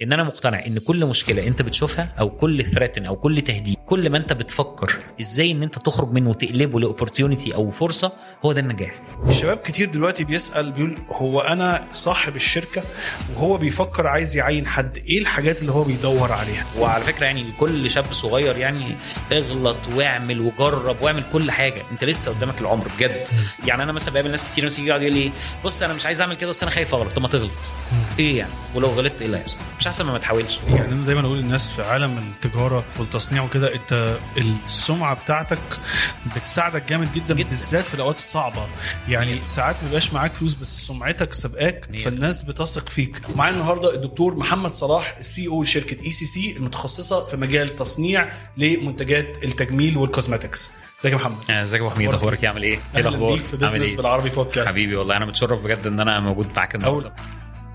ان انا مقتنع ان كل مشكله انت بتشوفها او كل ثريتن او كل تهديد كل ما انت بتفكر ازاي ان انت تخرج منه وتقلبه لاوبورتيونيتي او فرصه هو ده النجاح الشباب كتير دلوقتي بيسال بيقول هو انا صاحب الشركه وهو بيفكر عايز يعين حد ايه الحاجات اللي هو بيدور عليها وعلى فكره يعني لكل شاب صغير يعني اغلط واعمل وجرب واعمل كل حاجه انت لسه قدامك العمر بجد يعني انا مثلا بقابل ناس كتير مثلا يجي يقعد يقول لي بص انا مش عايز اعمل كده بس انا خايف اغلط طب ما تغلط ايه يعني ولو غلطت ايه اللي هيحصل مش احسن ما ما تحاولش يعني انا دايما اقول للناس في عالم التجاره والتصنيع وكده انت السمعه بتاعتك بتساعدك جامد جدا, جداً. بالذات في الاوقات الصعبه يعني ساعات ما بيبقاش معاك فلوس بس سمعتك سابقاك مية فالناس بتثق فيك معانا النهارده الدكتور محمد صلاح السي او لشركه اي سي سي المتخصصه في مجال تصنيع لمنتجات التجميل والكوزماتكس ازيك يا محمد آه، ازيك يا ابو حميد أخبارك اخبارك يعمل ايه؟ ايه اهلا الاخبار؟ بيك في عامل بزنس إيه؟ بالعربي بودكاست حبيبي والله انا متشرف بجد ان انا موجود معاك النهارده أول-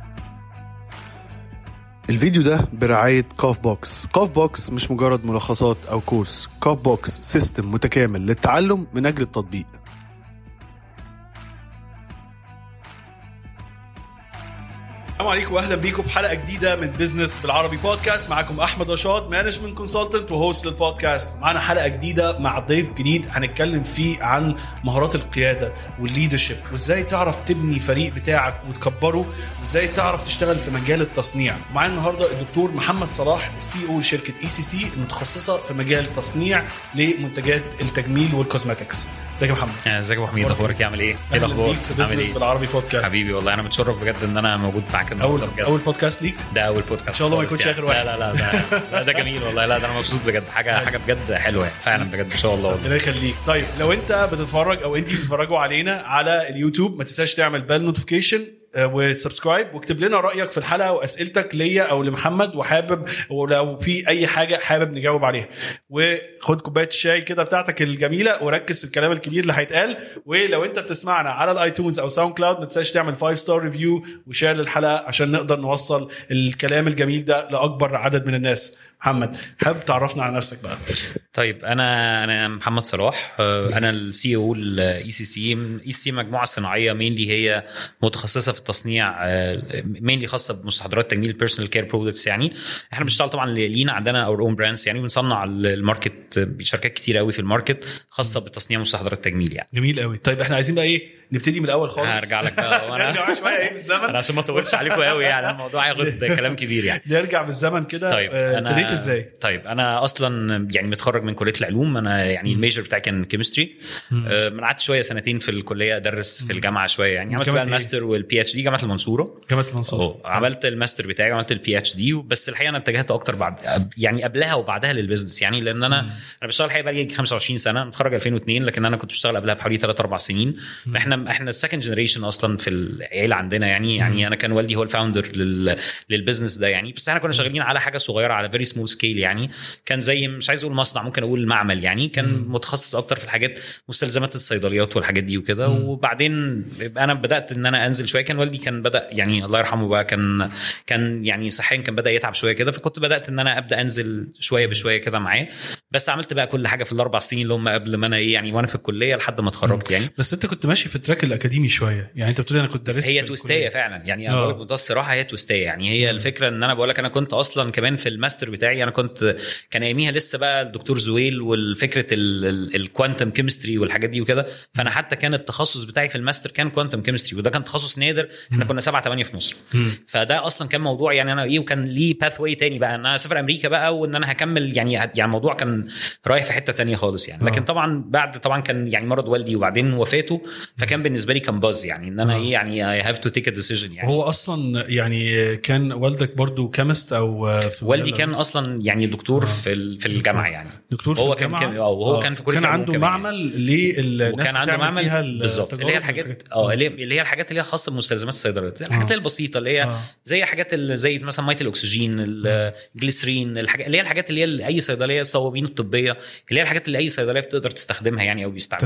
الفيديو ده برعاية كوف بوكس كوف بوكس مش مجرد ملخصات أو كورس كوف بوكس سيستم متكامل للتعلم من أجل التطبيق السلام عليكم واهلا بيكم في حلقه جديده من بزنس بالعربي بودكاست معاكم احمد رشاد مانجمنت كونسلتنت وهوست للبودكاست معانا حلقه جديده مع ضيف جديد هنتكلم فيه عن مهارات القياده والليدرشيب وازاي تعرف تبني فريق بتاعك وتكبره وازاي تعرف تشتغل في مجال التصنيع معانا النهارده الدكتور محمد صلاح السي او لشركه اي سي سي المتخصصه في مجال تصنيع لمنتجات التجميل والكوزماتكس ازيك يا محمد آه، ازيك يا ابو حميد أخبارك اخبارك يعمل ايه؟ ايه اهلا الاخبار؟ بيك في عامل بزنس إيه؟ بالعربي بودكاست حبيبي والله انا متشرف بجد ان انا موجود معاك اول النهارده بجد اول بودكاست ليك ده اول بودكاست إن شاء الله ما خالص يكونش يعني. آخر واحد. لا لا لا ده, لا ده جميل والله لا ده انا مبسوط بجد حاجه حاجه بجد حلوه يعني فعلا بجد ان شاء الله والله ربنا يخليك طيب لو انت بتتفرج او انت بتتفرجوا علينا على اليوتيوب ما تنساش تعمل بال نوتيفيكيشن وسبسكرايب واكتب لنا رايك في الحلقه واسئلتك ليا او لمحمد وحابب ولو في اي حاجه حابب نجاوب عليها وخد كوبايه الشاي كده بتاعتك الجميله وركز في الكلام الكبير اللي هيتقال ولو انت بتسمعنا على الايتونز او ساوند كلاود ما تنساش تعمل 5 ستار ريفيو وشير للحلقه عشان نقدر نوصل الكلام الجميل ده لاكبر عدد من الناس محمد حابب تعرفنا على نفسك بقى طيب انا انا محمد صلاح آه، انا السي او الاي سي سي اي سي مجموعه صناعيه مينلي هي متخصصه في التصنيع مينلي خاصه بمستحضرات تجميل بيرسونال كير برودكتس يعني احنا بنشتغل طبعا لينا عندنا اور اون براندز يعني بنصنع الماركت شركات كتير قوي في الماركت خاصه بتصنيع مستحضرات تجميل يعني جميل قوي طيب احنا عايزين بقى ايه نبتدي من الاول خالص هرجع لك بقى وانا نرجع شويه ايه بالزمن انا عشان ما اطولش عليكم قوي يعني الموضوع هياخد كلام كبير يعني نرجع بالزمن كده طيب آه، ابتديت ازاي؟ طيب انا اصلا يعني متخرج من كليه العلوم انا يعني الميجر بتاعي كان كيمستري من قعدت شويه سنتين في الكليه ادرس في الجامعه شويه يعني عملت جامعة بقى إيه؟ الماستر والبي اتش دي جامعه المنصوره جامعه المنصوره اه عملت الماستر بتاعي وعملت البي اتش دي بس الحقيقه انا اتجهت اكتر بعد يعني قبلها وبعدها للبزنس يعني لان انا انا بشتغل الحقيقه بقى لي 25 سنه متخرج 2002 لكن انا كنت بشتغل قبلها بحوالي 3 4 سنين احنا احنا السكند جنريشن اصلا في العيله عندنا يعني يعني انا كان والدي هو الفاوندر لل للبزنس ده يعني بس احنا كنا شغالين على حاجه صغيره على فيري سمول سكيل يعني كان زي مش عايز اقول مصنع ممكن اقول معمل يعني كان متخصص اكتر في الحاجات مستلزمات الصيدليات والحاجات دي وكده وبعدين انا بدات ان انا انزل شويه كان والدي كان بدا يعني الله يرحمه بقى كان كان يعني صحيا كان بدا يتعب شويه كده فكنت بدات ان انا ابدا انزل شويه بشويه كده معاه بس عملت بقى كل حاجه في الاربع سنين اللي هم قبل ما انا ايه يعني وانا في الكليه لحد ما اتخرجت يعني بس انت كنت ماشي في التراك الاكاديمي شويه يعني انت بتقول انا كنت درست هي في تويستيه الكلية. فعلا يعني انا آه. بقول لك بمنتهى الصراحه هي تويستيه يعني هي الفكره ان انا بقول لك انا كنت اصلا كمان في الماستر بتاعي انا كنت كان اياميها لسه بقى الدكتور زويل والفكره الكوانتم كيمستري والحاجات دي وكده فانا حتى كان التخصص بتاعي في الماستر كان كوانتم كيمستري وده كان تخصص نادر احنا كنا سبعة ثمانية في مصر فده اصلا كان موضوع يعني انا ايه وكان ليه باث واي تاني بقى ان انا اسافر امريكا بقى وان انا هكمل يعني يعني الموضوع كان رايح في حته تانية خالص يعني لكن آه. طبعا بعد طبعا كان يعني مرض والدي وبعدين وفاته فكان بالنسبه لي كان باز يعني ان انا آه. ايه يعني اي هاف تو تيك ا ديسيجن يعني وهو اصلا يعني كان والدك برضو كيمست او في والدي مجال- كان اصلا يعني دكتور في ال- في الجامعه يعني دكتور في هو كان الجامعة؟ كان اه وهو آه. كان في كليه كان العلوم عنده كمان. معمل للناس وكان عنده بتعمل معمل فيها بالظبط اللي هي التجارب الحاجات والحاجات. اه اللي اللي هي الحاجات اللي هي خاصه بمستلزمات الصيدليات الحاجات اللي هي البسيطه اللي هي آه. زي حاجات اللي زي مثلا ميه الاكسجين الجليسرين الحاجات اللي هي الحاجات اللي هي اي صيدليه الصوابين الطبيه اللي هي الحاجات اللي اي صيدليه بتقدر تستخدمها يعني او بيستخدمها تمام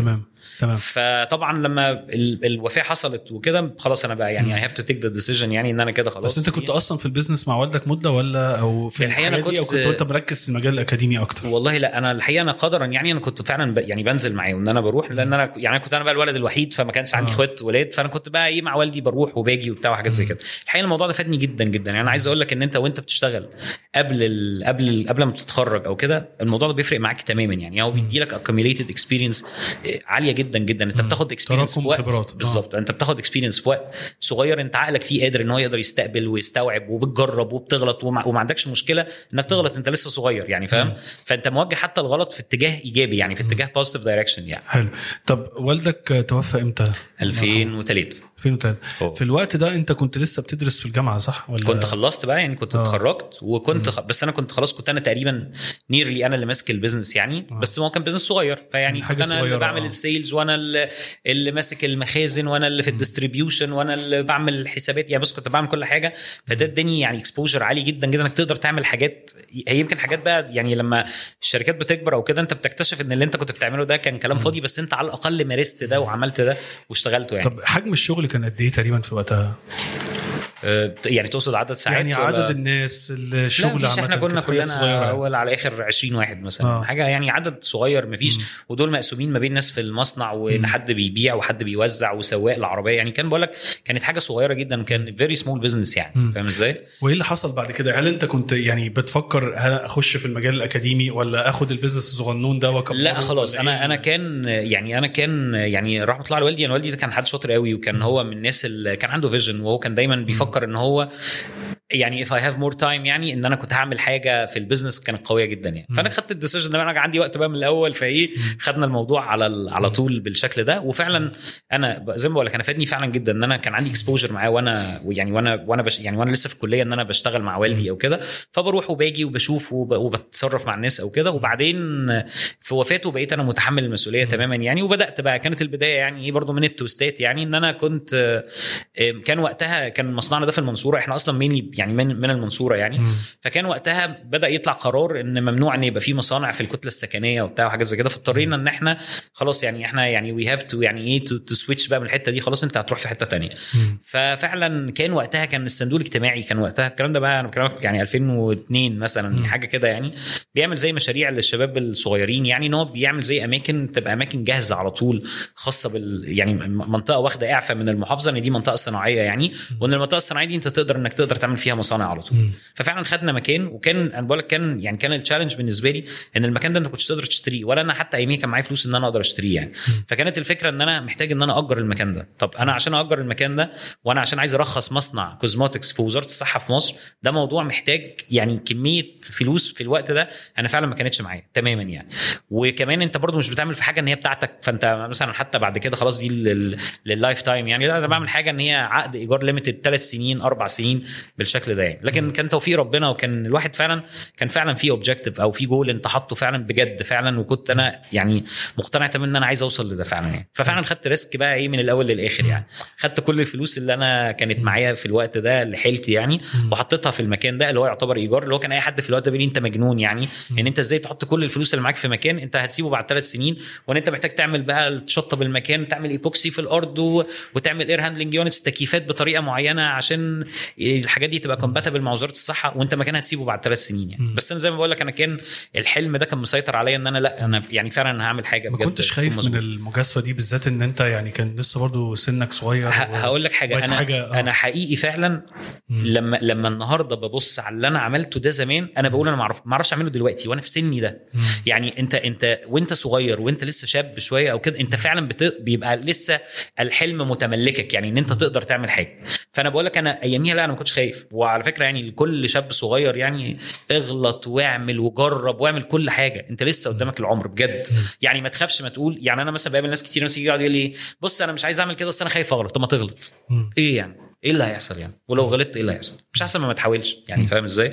تمام فطبعا لما ال- الوفاه حصلت وكده خلاص انا بقى يعني اي هاف تو تيك ذا ديسيجن يعني ان انا كده خلاص بس انت كنت اصلا في البيزنس مع والدك مده ولا او في الحقيقة أنا الحاجات دي او كنت- كنت وانت مركز في المجال الاكاديمي اكتر والله لا انا الحقيقه انا قدرا يعني انا كنت فعلا ب... يعني بنزل معاه وان انا بروح لان انا يعني أنا كنت انا بقى الولد الوحيد فما كانش عندي آه. اخوات ولاد فانا كنت بقى ايه مع والدي بروح وباجي وبتاع وحاجات زي كده الحقيقه الموضوع ده فادني جدا جدا يعني انا عايز اقول لك ان انت وانت بتشتغل قبل ال... قبل ال... قبل ما تتخرج او كده الموضوع ده بيفرق معاك تماما يعني هو بيدي لك accumulated experience عاليه جدا جدا انت بتاخد experience تراكم في وقت خبرات. آه. بالظبط انت بتاخد experience في وقت صغير انت عقلك فيه قادر ان هو يقدر يستقبل ويستوعب وبتجرب وبتغلط وما, وما عندكش مشكله انك تغلط انت لسه صغير يعني فاهم فانت موجه حتى الغلط في اتجاه ايجابي يعني في اتجاه بوزيتيف دايركشن يعني حلو طب والدك توفى امتى 2003 2003 أوه. في الوقت ده انت كنت لسه بتدرس في الجامعه صح ولا كنت خلصت بقى يعني كنت آه. اتخرجت وكنت خ... بس انا كنت خلاص كنت انا تقريبا نيرلي انا اللي ماسك البيزنس يعني بس هو كان بيزنس صغير فيعني حاجة كنت انا اللي صغيرة، بعمل آه. السيلز وانا اللي, اللي ماسك المخازن وانا اللي في الديستريبيوشن وانا اللي بعمل الحسابات يعني بس كنت بعمل كل حاجه فده اداني يعني اكسبوجر عالي جدا جدا انك تقدر تعمل حاجات هي يمكن حاجات بقى يعني لما الشركات بتكبر او كده انت بتكتشف ان اللي انت كنت بتعمله ده كان كلام فاضي بس انت على الاقل مارست ده وعملت ده واشتغلته يعني طب حجم الشغل كان قد ايه تقريبا في وقتها؟ آه، يعني تقصد عدد ساعات يعني ولا- عدد الناس الشغل لا مفيش احنا عامة كنا كانت حاجات كلنا صغيرة. اول على اخر 20 واحد مثلا آه. آه. حاجه يعني عدد صغير مفيش ودول مقسومين ما بين ناس في المصنع وان حد بيبيع وحد بيوزع وسواق العربيه يعني كان بقول لك كانت حاجه صغيره جدا كان فيري سمول بزنس يعني فاهم ازاي؟ وايه اللي حصل بعد كده؟ هل انت كنت يعني بتفكر هل اخش في المجال الاكاديمي ولا اخد البيزنس الصغنون ده واكبره لا خلاص ولا انا إيه؟ انا كان يعني انا كان يعني رحمه الله على والدي انا والدي ده كان حد شاطر قوي وكان هو من الناس اللي كان عنده فيجن وهو كان دايما بيفكر ان هو يعني if I have more time يعني ان انا كنت هعمل حاجه في البيزنس كانت قويه جدا يعني فانا خدت الديسيجن ده انا عندي وقت بقى من الاول فايه خدنا الموضوع على ال- على طول بالشكل ده وفعلا انا ب- زي ما بقول لك انا فادني فعلا جدا ان انا كان عندي اكسبوجر معاه وانا يعني وانا وانا بش يعني وانا لسه في الكليه ان انا بشتغل مع والدي او كده فبروح وباجي وبشوف وب- وبتصرف مع الناس او كده وبعدين في وفاته بقيت انا متحمل المسؤوليه تماما يعني وبدات بقى كانت البدايه يعني ايه برضو من التوستات يعني ان انا كنت آه، آه، كان وقتها كان مصنعنا ده في المنصوره احنا اصلا مين يعني من من المنصوره يعني فكان وقتها بدا يطلع قرار ان ممنوع ان يبقى في مصانع في الكتله السكنيه وبتاع وحاجات زي كده فاضطرينا ان احنا خلاص يعني احنا يعني وي هاف تو يعني ايه تو سويتش بقى من الحته دي خلاص انت هتروح في حته تانية ففعلا كان وقتها كان الصندوق الاجتماعي كان وقتها الكلام ده بقى انا بكلمك يعني 2002 مثلا حاجه كده يعني بيعمل زي مشاريع للشباب الصغيرين يعني ان هو بيعمل زي اماكن تبقى اماكن جاهزه على طول خاصه بال يعني منطقه واخده اعفاء من المحافظه ان دي منطقه صناعيه يعني وان المنطقه الصناعيه دي انت تقدر انك تقدر تعمل فيها مصانع على طول ففعلا خدنا مكان وكان انا بقول لك كان يعني كان التشالنج بالنسبه لي ان المكان ده انت كنتش تقدر تشتريه ولا انا حتى اياميها كان معايا فلوس ان انا اقدر اشتريه يعني فكانت الفكره ان انا محتاج ان انا اجر المكان ده طب انا عشان اجر المكان ده وانا عشان عايز ارخص مصنع كوزموتكس في وزاره الصحه في مصر ده موضوع محتاج يعني كميه فلوس في الوقت ده انا فعلا ما كانتش معايا تماما يعني وكمان انت برضو مش بتعمل في حاجه ان هي بتاعتك فانت مثلا حتى بعد كده خلاص دي لل- لللايف تايم يعني لا انا بعمل حاجه ان هي عقد ايجار ليميتد ثلاث سنين اربع سنين بالشكل ده يعني لكن كان توفيق ربنا وكان الواحد فعلا كان فعلا في اوبجيكتيف او في جول انت حاطه فعلا بجد فعلا وكنت انا يعني مقتنع تماما ان انا عايز اوصل لده فعلا يعني ففعلا خدت ريسك بقى ايه من الاول للاخر يعني خدت كل الفلوس اللي انا كانت معايا في الوقت ده اللي حيلتي يعني وحطيتها في المكان ده اللي هو يعتبر ايجار اللي هو كان اي حد في الوقت ده بيقول لي انت مجنون يعني ان انت ازاي تحط كل الفلوس اللي معاك في مكان انت هتسيبه بعد ثلاث سنين وان انت محتاج تعمل بقى تشطب المكان تعمل ايبوكسي في الارض و... وتعمل اير هاندلنج يونتس تكييفات بطريقه معينه عشان الحاجات دي تبقى كومباتبل مع وزاره الصحه وانت مكان هتسيبه بعد ثلاث سنين يعني بس انا زي ما بقول لك انا كان الحلم ده كان مسيطر عليا ان انا لا انا يعني فعلا انا هعمل حاجه ما بجد كنتش تكون خايف من مظبوطة. المجازفه دي بالذات ان انت يعني كان لسه برضو سنك صغير ه- هقول لك حاجه بقت انا حاجة- آه. انا حقيقي فعلا لما لما النهارده ببص على اللي انا عملته ده زمان انا بقول انا ما اعرف ما اعرفش اعمله دلوقتي وانا في سني ده يعني انت انت وانت صغير وانت لسه شاب شويه او كده انت فعلا بت... بيبقى لسه الحلم متملكك يعني ان انت تقدر تعمل حاجه فانا بقول لك انا اياميها لا انا ما كنتش خايف وعلى فكره يعني لكل شاب صغير يعني اغلط واعمل وجرب واعمل كل حاجه انت لسه قدامك العمر بجد يعني ما تخافش ما تقول يعني انا مثلا بقابل ناس كتير مثلا يجي يقعد يقول لي بص انا مش عايز اعمل كده بس انا خايف اغلط طب ما تغلط ايه يعني ايه اللي هيحصل يعني ولو غلطت ايه اللي هيحصل مش احسن ما ما تحاولش يعني فاهم ازاي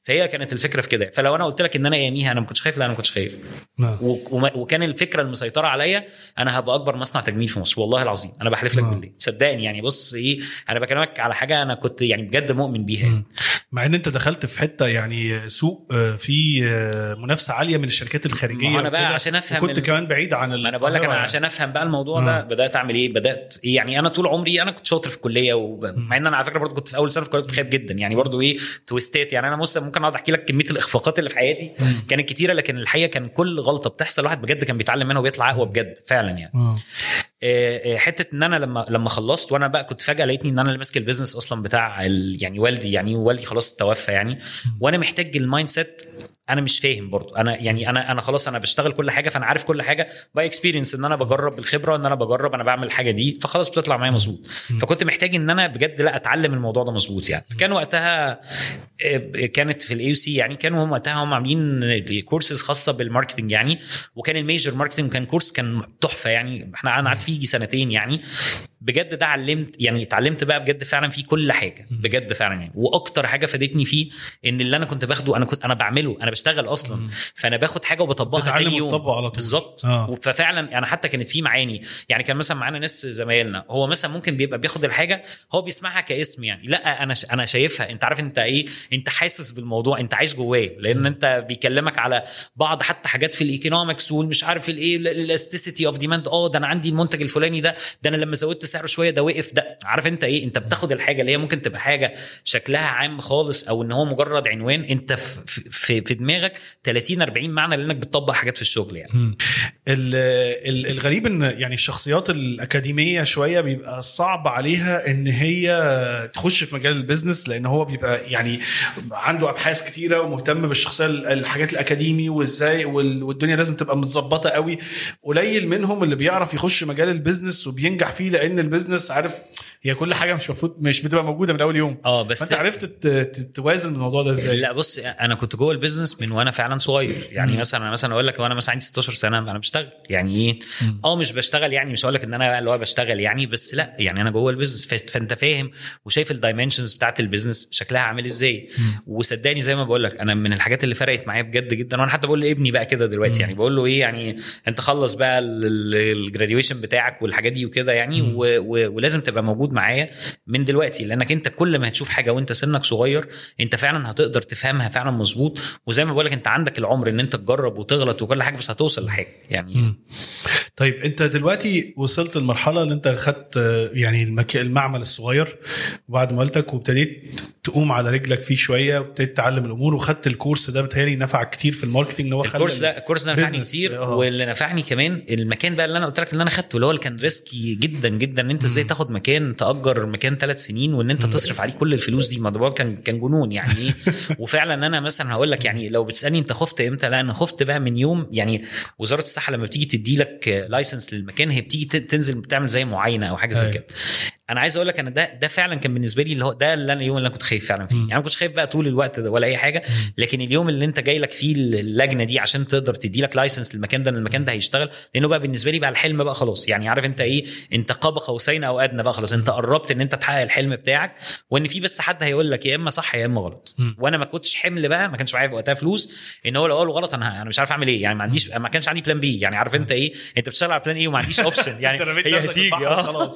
فهي كانت الفكره في كده فلو انا قلت لك ان انا اياميها انا ما كنتش خايف لا انا ما كنتش خايف نعم. و- وما- وكان الفكره المسيطره عليا انا هبقى اكبر مصنع تجميل في مصر والله العظيم انا بحلف لك آه. بالله صدقني يعني بص ايه انا بكلمك على حاجه انا كنت يعني بجد مؤمن بيها يعني. مع ان انت دخلت في حته يعني سوق آه، فيه آه، منافسه عاليه من الشركات الخارجيه ما هو أنا بقى وكده، عشان أفهم وكنت ال- كمان بعيد عن ما انا بقول لك انا القاهرة عشان افهم بقى الموضوع ده آه. بدات اعمل ايه بدات إيه يعني انا طول عمري انا كنت شاطر في الكليه ومع ان انا على فكره برضه كنت في اول سنه في الكليه كنت خايف جدا يعني برضه ايه تويستات يعني انا مثلا ممكن اقعد احكي لك كميه الاخفاقات اللي في حياتي كانت كتيره لكن الحقيقه كان كل غلطه بتحصل الواحد بجد كان بيتعلم منها وبيطلع اقوى بجد فعلا يعني آه. آه، آه، حته ان انا لما لما خلصت وانا بقى كنت فجاه لقيتني ان انا اللي ماسك البيزنس اصلا بتاع ال- يعني والدي يعني والدي خلاص توفى يعني وانا محتاج المايند سيت انا مش فاهم برضو انا يعني انا انا خلاص انا بشتغل كل حاجه فانا عارف كل حاجه باي اكسبيرينس ان انا بجرب بالخبره ان انا بجرب انا بعمل الحاجه دي فخلاص بتطلع معايا مظبوط فكنت محتاج ان انا بجد لا اتعلم الموضوع ده مظبوط يعني كان وقتها آه، كانت في الاي سي يعني كانوا هم وقتها هم عاملين كورسز خاصه بالماركتنج يعني وكان الميجر ماركتنج كان كورس كان تحفه يعني احنا انا قعدت فيه يجي سنتين يعني بجد ده علمت يعني اتعلمت بقى بجد فعلا فيه كل حاجه بجد فعلا يعني واكتر حاجه فادتني فيه ان اللي انا كنت باخده انا كنت انا بعمله انا بشتغل اصلا فانا باخد حاجه وبطبقها بتتعلم تاني يوم وتطبق على طول. بالظبط آه. ففعلا انا حتى كانت في معاني يعني كان مثلا معانا ناس زمايلنا هو مثلا ممكن بيبقى بياخد الحاجه هو بيسمعها كاسم يعني لا انا ش... انا شايفها انت عارف انت ايه انت حاسس بالموضوع انت عايش جواه لان انت بيكلمك على بعض حتى حاجات في الايكونومكس والمش عارف الايه الاستيسيتي اوف ديماند اه ده انا عندي المنتج الفلاني ده ده انا لما زودت سعره شويه ده وقف ده عارف انت ايه انت بتاخد الحاجه اللي هي ممكن تبقى حاجه شكلها عام خالص او ان هو مجرد عنوان انت في في, في دماغك 30 40 معنى لانك بتطبق حاجات في الشغل يعني ال- ال- الغريب ان يعني الشخصيات الاكاديميه شويه بيبقى صعب عليها ان هي تخش في مجال البيزنس لان هو بيبقى يعني عنده ابحاث كتيره ومهتم بالشخصيه ال- الحاجات الاكاديمي وازاي وال- والدنيا لازم تبقى متظبطه قوي قليل منهم اللي بيعرف يخش مجال البيزنس وبينجح فيه لان البيزنس عارف هي كل حاجه مش المفروض مش بتبقى موجوده من اول يوم اه بس فانت عرفت ت- ت- توازن الموضوع ده ازاي لا بص انا كنت جوه البيزنس من وانا فعلا صغير يعني مثلا انا مثلا اقول لك وانا مثلا عندي 16 سنه انا بشتغل يعني ايه اه مش بشتغل يعني مش هقول لك ان انا اللي هو بشتغل يعني بس لا يعني انا جوه البيزنس ف- فانت فاهم وشايف الدايمنشنز بتاعت البيزنس شكلها عامل ازاي وصدقني زي ما بقول لك انا من الحاجات اللي فرقت معايا بجد جدا وانا حتى بقول لابني بقى كده دلوقتي يعني بقول له ايه يعني انت خلص بقى الجراديويشن بتاعك والحاجات دي وكده يعني و و ولازم تبقى موجود معايا من دلوقتي لانك انت كل ما هتشوف حاجه وانت سنك صغير انت فعلا هتقدر تفهمها فعلا مظبوط وزي ما بقول لك انت عندك العمر ان انت تجرب وتغلط وكل حاجه بس هتوصل لحاجه يعني طيب انت دلوقتي وصلت لمرحله اللي انت خدت آه، يعني المك... المعمل الصغير وبعد ما قلتك وابتديت تقوم على رجلك فيه شويه وابتديت تتعلم الامور وخدت الكورس ده بتهيألي نفعك كتير في الماركتنج ان هو خلى الكورس ده الكورس ده نفعني business، كتير اه. واللي نفعني كمان المكان بقى اللي انا قلت لك اللي انا خدته اللي هو اللي كان ريسكي جدا جدا ان انت ازاي تاخد مكان تاجر مكان ثلاث سنين وان انت تصرف عليه كل الفلوس دي ما ده كان كان جنون يعني ايه وفعلا انا مثلا هقول لك يعني لو بتسالني انت خفت امتى لا انا خفت بقى من يوم يعني وزاره الصحه لما بتيجي تدي لك لايسنس للمكان هي بتيجي ت- تنزل بتعمل زي معاينه او حاجه زي أيوة. كده انا عايز اقول لك انا ده ده فعلا كان بالنسبه لي اللي هو ده اللي انا اليوم اللي انا كنت خايف فعلا فيه يعني ما كنتش خايف بقى طول الوقت ده ولا اي حاجه لكن اليوم اللي انت جاي لك فيه اللجنه دي عشان تقدر تدي لك لايسنس للمكان ده ان المكان ده هيشتغل لانه بقى بالنسبه لي بقى الحلم بقى خلاص يعني عارف انت ايه انت قاب قوسين او ادنى بقى خلاص انت قربت ان انت تحقق الحلم بتاعك وان في بس حد هيقول لك يا اما صح يا اما غلط وانا ما كنتش حمل بقى ما كانش معايا في وقتها فلوس ان هو لو قالوا غلط انا انا مش عارف اعمل ايه يعني ما عنديش ما كانش عندي بلان بي يعني عارف انت ايه انت بتشتغل على بلان ايه وما عنديش اوبشن يعني انت رميت هي نفسك في هتيجي البحر اه خلاص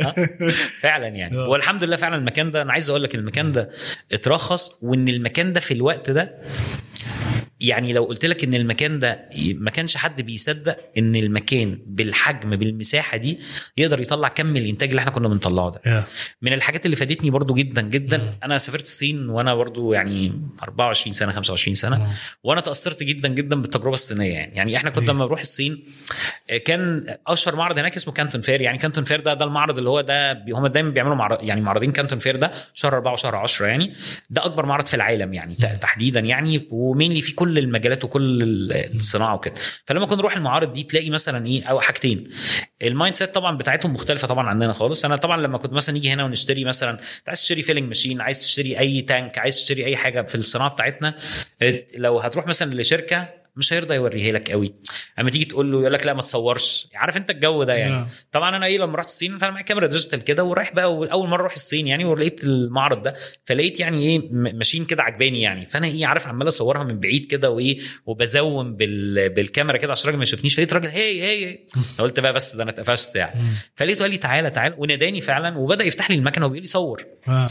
فعلا يعني آه. والحمد لله فعلا المكان ده انا عايز اقول لك المكان ده اترخص وان المكان ده في الوقت ده يعني لو قلت لك ان المكان ده ما كانش حد بيصدق ان المكان بالحجم بالمساحه دي يقدر يطلع كم الانتاج اللي احنا كنا بنطلعه ده يا. من الحاجات اللي فادتني برضو جدا جدا انا سافرت الصين وانا برضو يعني 24 سنه 25 سنه وانا تاثرت جدا جدا بالتجربه الصينيه يعني يعني احنا كنا لما بنروح الصين آه، كان اشهر معرض هناك اسمه كانتون فير يعني كانتون فير ده ده المعرض اللي هو ده بي- هم دايما بيعملوا معرض يعني معرضين كانتون فير ده شهر 4 وشهر 10 يعني ده اكبر معرض في العالم يعني ت- تحديدا يعني ومينلي في كل المجالات وكل ال- الصناعه وكده فلما كنا نروح المعارض دي تلاقي مثلا ايه او حاجتين المايند سيت طبعا بتاعتهم مختلفه طبعا عننا خالص انا طبعا لما كنت مثلا نيجي هنا ونشتري مثلا أنت عايز تشتري فيلنج ماشين عايز تشتري اي تانك عايز تشتري اي حاجه في الصناعه بتاعتنا لو هتروح مثلا لشركه مش هيرضى يوريها لك قوي اما تيجي تقول له يقول لك لا ما تصورش عارف انت الجو ده يعني آه. طبعا انا ايه لما رحت الصين فانا معايا كاميرا ديجيتال كده ورايح بقى اول مره اروح الصين يعني ولقيت المعرض ده فلقيت يعني ايه م- ماشين كده عجباني يعني فانا ايه عارف عمال اصورها من بعيد كده وايه وبزوم بال... بالكاميرا كده عشان الراجل ما يشوفنيش فلقيت راجل هي هي هي قلت بقى بس ده انا اتقفشت يعني فلقيته قال لي تعالى تعالى وناداني فعلا وبدا يفتح لي المكنه وبيقول لي صور آه.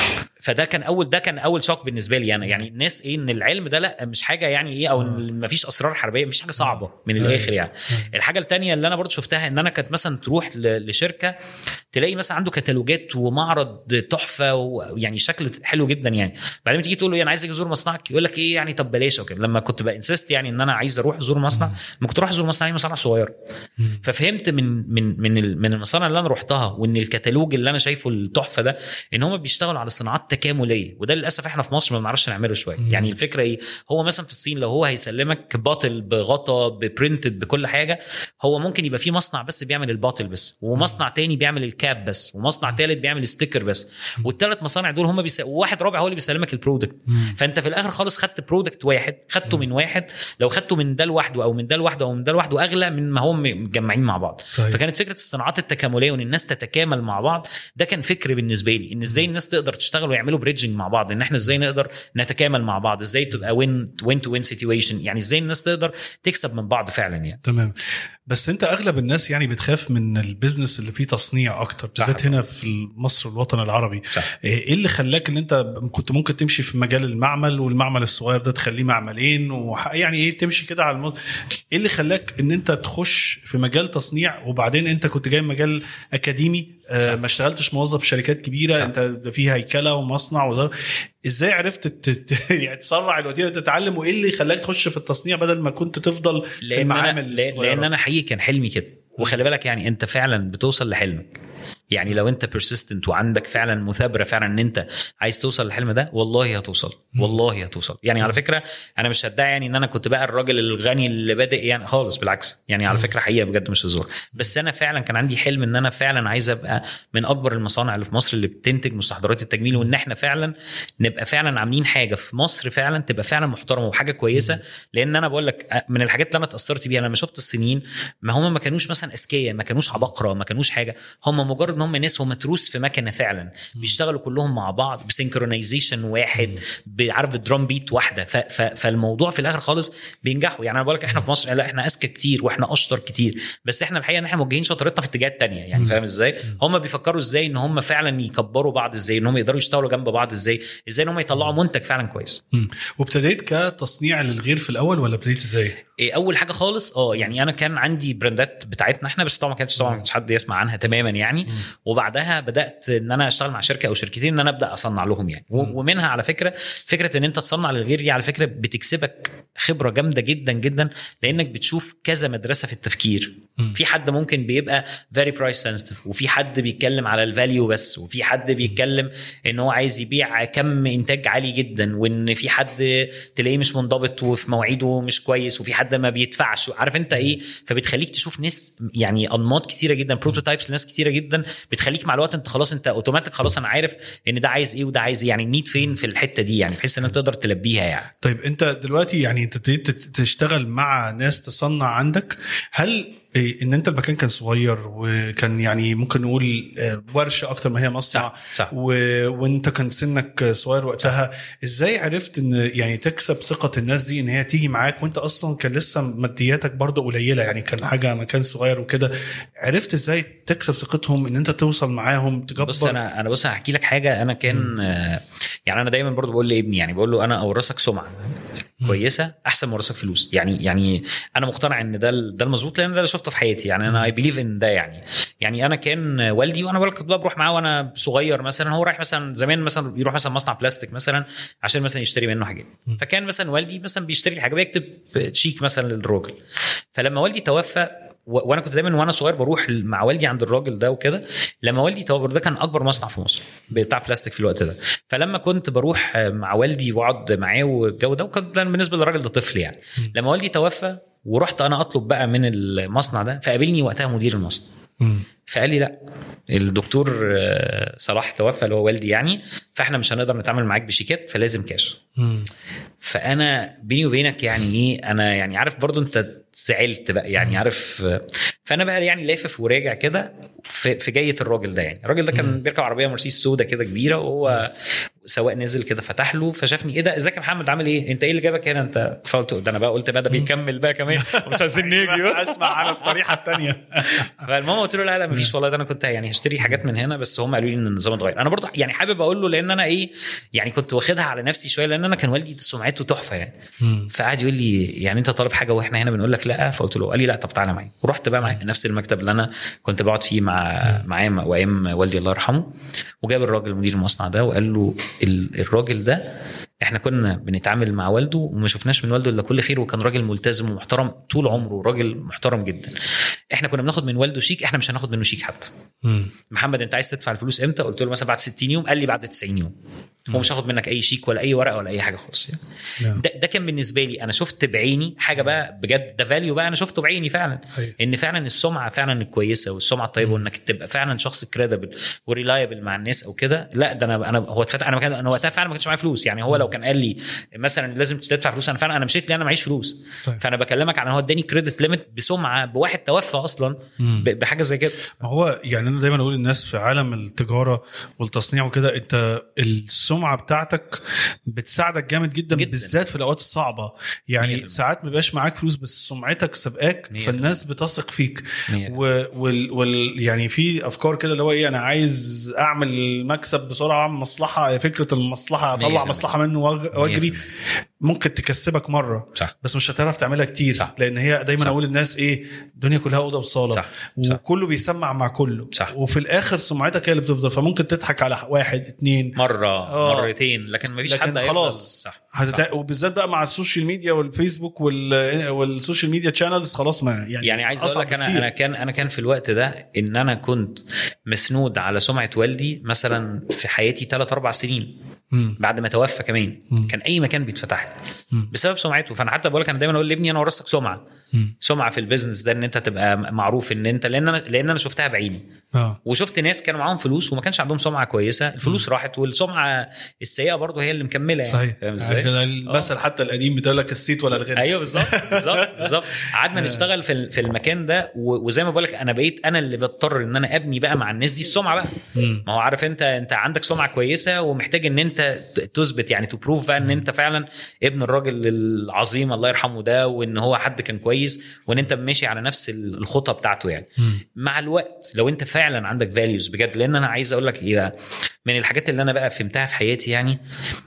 فده كان اول ده كان اول شوك بالنسبه لي انا يعني الناس ايه ان العلم ده لا مش حاجه يعني ايه او ان مفيش اسرار حربيه مفيش حاجه صعبه من الاخر يعني الحاجه التانية اللي انا برضو شفتها ان انا كانت مثلا تروح ل- لشركه تلاقي مثلا عنده كتالوجات ومعرض تحفه ويعني شكل حلو جدا يعني بعدين تيجي تقول له إيه انا عايز ازور مصنعك يقول لك ايه يعني طب بلاش وكده لما كنت بانسست يعني ان انا عايز اروح ازور مصنع ما كنت اروح ازور مصنع يعني مصانع صغيره ففهمت من من من ال- من المصانع اللي انا رحتها وان الكتالوج اللي انا شايفه التحفه ده ان هم بيشتغلوا على صناعات تكامليه وده للاسف احنا في مصر ما بنعرفش نعمله شويه يعني الفكره ايه هو مثلا في الصين لو هو هيسلمك باطل بغطا ببرنتد بكل حاجه هو ممكن يبقى في مصنع بس بيعمل الباطل بس ومصنع تاني بيعمل الكاب بس ومصنع تالت بيعمل ستيكر بس والثلاث مصانع دول هم بيس... وواحد رابع هو اللي بيسلمك البرودكت فانت في الاخر خالص خدت برودكت واحد خدته من واحد لو خدته من ده لوحده او من ده لوحده او من ده لوحده اغلى من ما هم مجمعين مع بعض صحيح. فكانت فكره الصناعات التكامليه وان الناس تتكامل مع بعض ده كان فكر بالنسبه لي ان ازاي الناس تقدر تشتغل ويعملوا بريدجنج مع بعض ان احنا ازاي نقدر نتكامل مع بعض ازاي تبقى وين وين تو وين سيتويشن يعني ازاي الناس تقدر تكسب من بعض فعلا يعني تمام بس انت اغلب الناس يعني بتخاف من البيزنس اللي فيه تصنيع اكتر بالذات صح. هنا في مصر والوطن العربي صح. ايه اللي خلاك ان انت كنت ممكن تمشي في مجال المعمل والمعمل الصغير ده تخليه معملين وح... يعني ايه تمشي كده على الموضوع ايه اللي خلاك ان انت تخش في مجال تصنيع وبعدين انت كنت جاي من مجال اكاديمي آه ما اشتغلتش موظف في شركات كبيره صح. انت ده فيه هيكله ومصنع وده ازاي عرفت تت... يعني تسرع الوتيره تتعلم وايه اللي خلاك تخش في التصنيع بدل ما كنت تفضل في لان المعامل انا لان, الصغيرة؟ لأن انا حقيقي كان حلمي كده وخلي بالك يعني انت فعلا بتوصل لحلمك يعني لو انت بيرسيستنت وعندك فعلا مثابره فعلا ان انت عايز توصل للحلم ده والله هتوصل والله هتوصل يعني على فكره انا مش هدعي يعني ان انا كنت بقى الراجل الغني اللي بادئ يعني خالص بالعكس يعني على فكره حقيقه بجد مش هزار بس انا فعلا كان عندي حلم ان انا فعلا عايز ابقى من اكبر المصانع اللي في مصر اللي بتنتج مستحضرات التجميل وان احنا فعلا نبقى فعلا عاملين حاجه في مصر فعلا تبقى فعلا محترمه وحاجه كويسه لان انا بقول لك من الحاجات اللي انا اتاثرت بيها لما شفت الصينيين ما هم ما كانوش مثلا اذكياء ما كانوش عباقره ما كانوش حاجه هم مجرد ان هم ناس هم تروس في مكنه فعلا بيشتغلوا كلهم مع بعض بسنكرونايزيشن واحد بعرف درام بيت واحده ف ف فالموضوع في الاخر خالص بينجحوا يعني انا بقول لك احنا في مصر لا احنا اذكى كتير واحنا اشطر كتير بس احنا الحقيقه ان احنا موجهين شطارتنا في اتجاهات تانية يعني فاهم ازاي هم بيفكروا ازاي ان هم فعلا يكبروا بعض ازاي ان هم يقدروا يشتغلوا جنب بعض ازاي ازاي ان هم يطلعوا منتج فعلا كويس مم. وابتديت كتصنيع للغير في الاول ولا ابتديت ازاي؟ إيه، اول حاجه خالص اه يعني انا كان عندي براندات بتاعتنا احنا بس طبعا ما كانش طبعا ما كانش حد يسمع عنها تماما يعني وبعدها بدات ان انا اشتغل مع شركه او شركتين ان انا ابدا اصنع لهم يعني و- ومنها على فكره فكره ان انت تصنع للغير دي على فكره بتكسبك خبره جامده جدا جدا لانك بتشوف كذا مدرسه في التفكير في حد ممكن بيبقى فيري برايس سنسيتيف وفي حد بيتكلم على الفاليو بس وفي حد بيتكلم ان هو عايز يبيع كم انتاج عالي جدا وان في حد تلاقيه مش منضبط وفي مواعيده مش كويس وفي حد ما بيدفعش عارف انت ايه فبتخليك تشوف ناس يعني انماط كتيره جدا بروتوتايبس لناس كتيره جدا بتخليك مع الوقت انت خلاص انت اوتوماتيك خلاص انا عارف ان ده عايز ايه وده عايز ايه يعني النيد فين في الحته دي يعني بحيث ان انت تقدر تلبيها يعني طيب انت دلوقتي يعني انت ابتديت تت- تشتغل مع ناس تصنع عندك هل إيه، ان انت المكان كان صغير وكان يعني ممكن نقول آه، ورشه اكتر ما هي مصنع صح، صح. و... وانت كان سنك صغير وقتها ازاي عرفت ان يعني تكسب ثقه الناس دي ان هي تيجي معاك وانت اصلا كان لسه مادياتك برضه قليله يعني كان حاجه مكان صغير وكده عرفت ازاي تكسب ثقتهم ان انت توصل معاهم تكبر بص انا انا بص هحكي لك حاجه انا كان آه، يعني انا دايما برضو بقول لابني يعني بقول له انا اورثك سمعه كويسه احسن ما اورثك فلوس يعني يعني انا مقتنع ان ده ال- ده المظبوط لان ده اللي شفته في حياتي يعني انا اي بليف ان ده يعني يعني انا كان والدي وانا بقول لك كنت بقى بروح معاه وانا صغير مثلا هو رايح مثلا زمان مثلا يروح مثلا مصنع بلاستيك مثلا عشان مثلا يشتري منه حاجات فكان مثلا والدي مثلا بيشتري حاجه بيكتب تشيك مثلا للراجل فلما والدي توفى و- وانا كنت دايما وانا صغير بروح مع والدي عند الراجل ده وكده لما والدي توفى ده كان اكبر مصنع في مصر بتاع بلاستيك في الوقت ده فلما كنت بروح مع والدي واقعد معاه والجو ده وكان ده بالنسبه للراجل ده طفل يعني لما والدي توفى ورحت انا اطلب بقى من المصنع ده فقابلني وقتها مدير المصنع مم. فقال لي لا الدكتور آه، صلاح توفى اللي هو والدي يعني فاحنا مش هنقدر نتعامل معاك بشيكات فلازم كاش مم. فانا بيني وبينك يعني ايه انا يعني عارف برضو انت زعلت بقى يعني عارف فانا بقى يعني لافف وراجع كده في, في جايه الراجل ده يعني الراجل ده كان بيركب عربيه مرسيدس سودا كده كبيره وهو سواق نزل كده فتح له فشافني ايه ده ازيك يا محمد عامل ايه انت ايه اللي جابك هنا انت فقلت ده انا بقى قلت بقى ده بيكمل بقى كمان ومش عايزين نيجي بقى. اسمع عن الطريقه الثانيه فالماما قلت له لا لا مفيش والله ده انا كنت يعني هشتري حاجات من هنا بس هم قالوا لي ان النظام اتغير انا برضه يعني حابب اقول له لان انا ايه يعني كنت واخدها على نفسي شويه لان انا كان والدي سمعته تحفه يعني فقعد يقول لي يعني انت طالب حاجه واحنا هنا بنقول لك لا فقلت له قال لي لا طب تعالى معايا ورحت بقى معايا نفس المكتب اللي انا كنت بقعد فيه مع معاه وايام والدي الله يرحمه وجاب الراجل مدير المصنع ده وقال له ال- الراجل ده احنا كنا بنتعامل مع والده وما شفناش من والده الا كل خير وكان راجل ملتزم ومحترم طول عمره راجل محترم جدا احنا كنا بناخد من والده شيك احنا مش هناخد منه شيك حتى مم. محمد انت عايز تدفع الفلوس امتى قلت له مثلا بعد 60 يوم قال لي بعد 90 يوم هو مش هاخد منك اي شيك ولا اي ورقه ولا اي حاجه خالص يعني نعم. ده, ده كان بالنسبه لي انا شفت بعيني حاجه بقى بجد ده فاليو بقى انا شفته بعيني فعلا أيوة. ان فعلا السمعه فعلا الكويسه والسمعه الطيبه وانك تبقى فعلا شخص كريدبل وريلايبل مع الناس او كده لا ده انا انا هو اتفتح انا ما كان انا وقتها فعلا ما كانش معايا فلوس يعني هو لو كان قال لي مثلا لازم تدفع فلوس انا فعلا انا مشيت لان انا معيش فلوس طيب. فانا بكلمك عن هو اداني كريدت ليميت بسمعه بواحد توفى اصلا ب- بحاجه زي كده ما هو يعني انا دايما اقول للناس في عالم التجاره والتصنيع وكده انت السمعه بتاعتك بتساعدك جامد جدا, جداً. جداً. بالذات في الاوقات الصعبه يعني 100%. ساعات ما بيبقاش معاك فلوس بس سمعتك سابقاك 100%. فالناس بتثق فيك 100%. و- وال, وال يعني في افكار كده اللي هو ايه انا عايز اعمل مكسب بسرعه اعمل مصلحه فكره المصلحه اطلع 100%. مصلحه منه وأج- واجري 100%. ممكن تكسبك مره صح. بس مش هتعرف تعملها كتير صح. لان هي دايما صح. اقول للناس ايه الدنيا كلها اوضه وصاله صح. صح. وكله بيسمع مع كله صح. وفي الاخر سمعتك هي اللي بتفضل فممكن تضحك على واحد اتنين مره آه. مرتين لكن مفيش حد لكن هيفضل- خلاص صح هتتع... وبالذات بقى مع السوشيال ميديا والفيسبوك وال... والسوشيال ميديا تشانلز خلاص ما يعني يعني عايز اقول أصعب لك انا بكتير. انا كان انا كان في الوقت ده ان انا كنت مسنود على سمعه والدي مثلا في حياتي ثلاث اربع سنين مم. بعد ما توفى كمان كان اي مكان بيتفتح لي بسبب سمعته فانا حتى بقول لك انا دايما اقول لابني انا ورثتك سمعه سمعه في البيزنس ده ان انت تبقى معروف ان انت لان انا لان انا شفتها بعيني اه وشفت ناس كانوا معاهم فلوس وما كانش عندهم سمعه كويسه الفلوس راحت والسمعه السيئه برضه هي اللي مكمله يعني صحيح فاهم يعني ازاي؟ كده المثل حتى القديم بتقول لك الصيت ولا الغنى ايوه بالظبط بالظبط بالظبط قعدنا نشتغل في ال- في المكان ده و- وزي ما بقول لك انا بقيت انا اللي بضطر ان انا ابني بقى مع الناس دي السمعه بقى ما هو عارف انت انت عندك سمعه كويسه ومحتاج ان انت ت- تثبت يعني تبروف بقى ان انت فعلا ابن الراجل العظيم الله يرحمه ده وان هو حد كان كويس وان انت ماشي على نفس ال- الخطه بتاعته يعني مع الوقت لو انت فعلا عندك فاليوز بجد لان انا عايز اقول لك ايه بقى من الحاجات اللي انا بقى فهمتها في حياتي يعني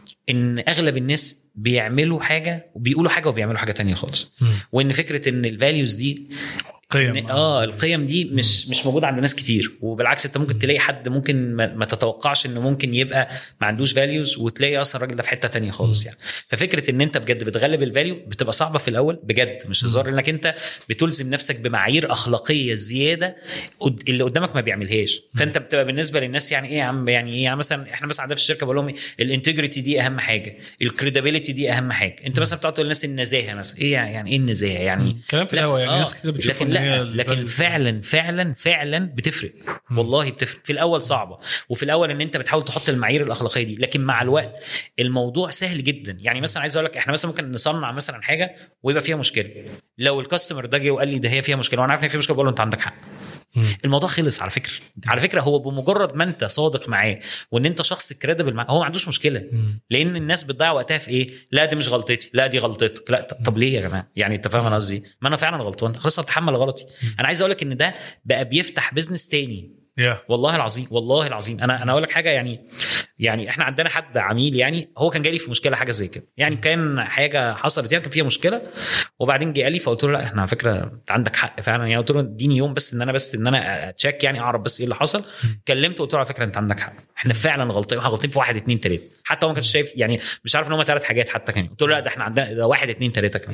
ان اغلب الناس بيعملوا حاجه وبيقولوا حاجه وبيعملوا حاجه تانية خالص وان فكره ان الفاليوز دي قيم إن- اه القيم دي مش مش موجوده عند ناس كتير وبالعكس انت ممكن تلاقي حد ممكن ما, ما تتوقعش انه ممكن يبقى ما عندوش فاليوز وتلاقي اصلا الراجل ده في حته تانية خالص يعني ففكره ان انت بجد بتغلب الفاليو بتبقى صعبه في الاول بجد مش هزار انك انت بتلزم نفسك بمعايير اخلاقيه زياده قد- اللي قدامك ما بيعملهاش فانت بتبقى بالنسبه للناس يعني ايه يا عم يعني ايه يعني مثلا احنا مثلا عندنا في الشركه بقول لهم الانتجريتي دي اهم حاجه الكريديبيليتي دي اهم حاجه انت مثلا بتقعد تقول للناس النزاهه مثلا ايه يعني ايه النزاهه يعني كلام في لا، الهوا يعني آه، ناس كتير بتشوف لكن إن هي لا لكن الفاليوز. فعلا فعلا فعلا بتفرق والله بتفرق في الاول صعبه وفي الاول ان انت بتحاول تحط المعايير الاخلاقيه دي لكن مع الوقت الموضوع سهل جدا يعني مثلا عايز اقول لك احنا مثلا ممكن نصنع مثلا حاجه ويبقى فيها مشكله لو الكاستمر ده جه وقال لي ده هي فيها مشكله وانا عارف ان هي فيها مشكله بقول له انت عندك حق الموضوع خلص على فكره على فكره هو بمجرد ما انت صادق معاه وان انت شخص كريدبل معاه هو ما عندوش مشكله لان الناس بتضيع وقتها في ايه لا دي مش غلطتي لا دي غلطتك لا ط- طب ليه يا جماعه يعني انت فاهم انا قصدي ما انا فعلا غلطان خلاص اتحمل غلطي انا عايز اقول لك ان ده بقى بيفتح بيزنس تاني يا والله العظيم والله العظيم انا انا اقول لك حاجه يعني يعني احنا عندنا حد عميل يعني هو كان جالي في مشكله حاجه زي كده يعني كان حاجه حصلت يعني كان فيها مشكله وبعدين جه قال لي فقلت له لا احنا على فكره انت عندك حق فعلا يعني قلت له اديني يوم بس ان انا بس ان انا اتشيك يعني اعرف بس ايه اللي حصل كلمته قلت له على فكره انت عندك حق احنا فعلا غلطين احنا غلطين في واحد اتنين تلاته حتى هو ما كانش شايف يعني مش عارف ان هم ثلاث حاجات حتى كمان قلت له لا ده احنا عندنا ده واحد اتنين تلاته كمان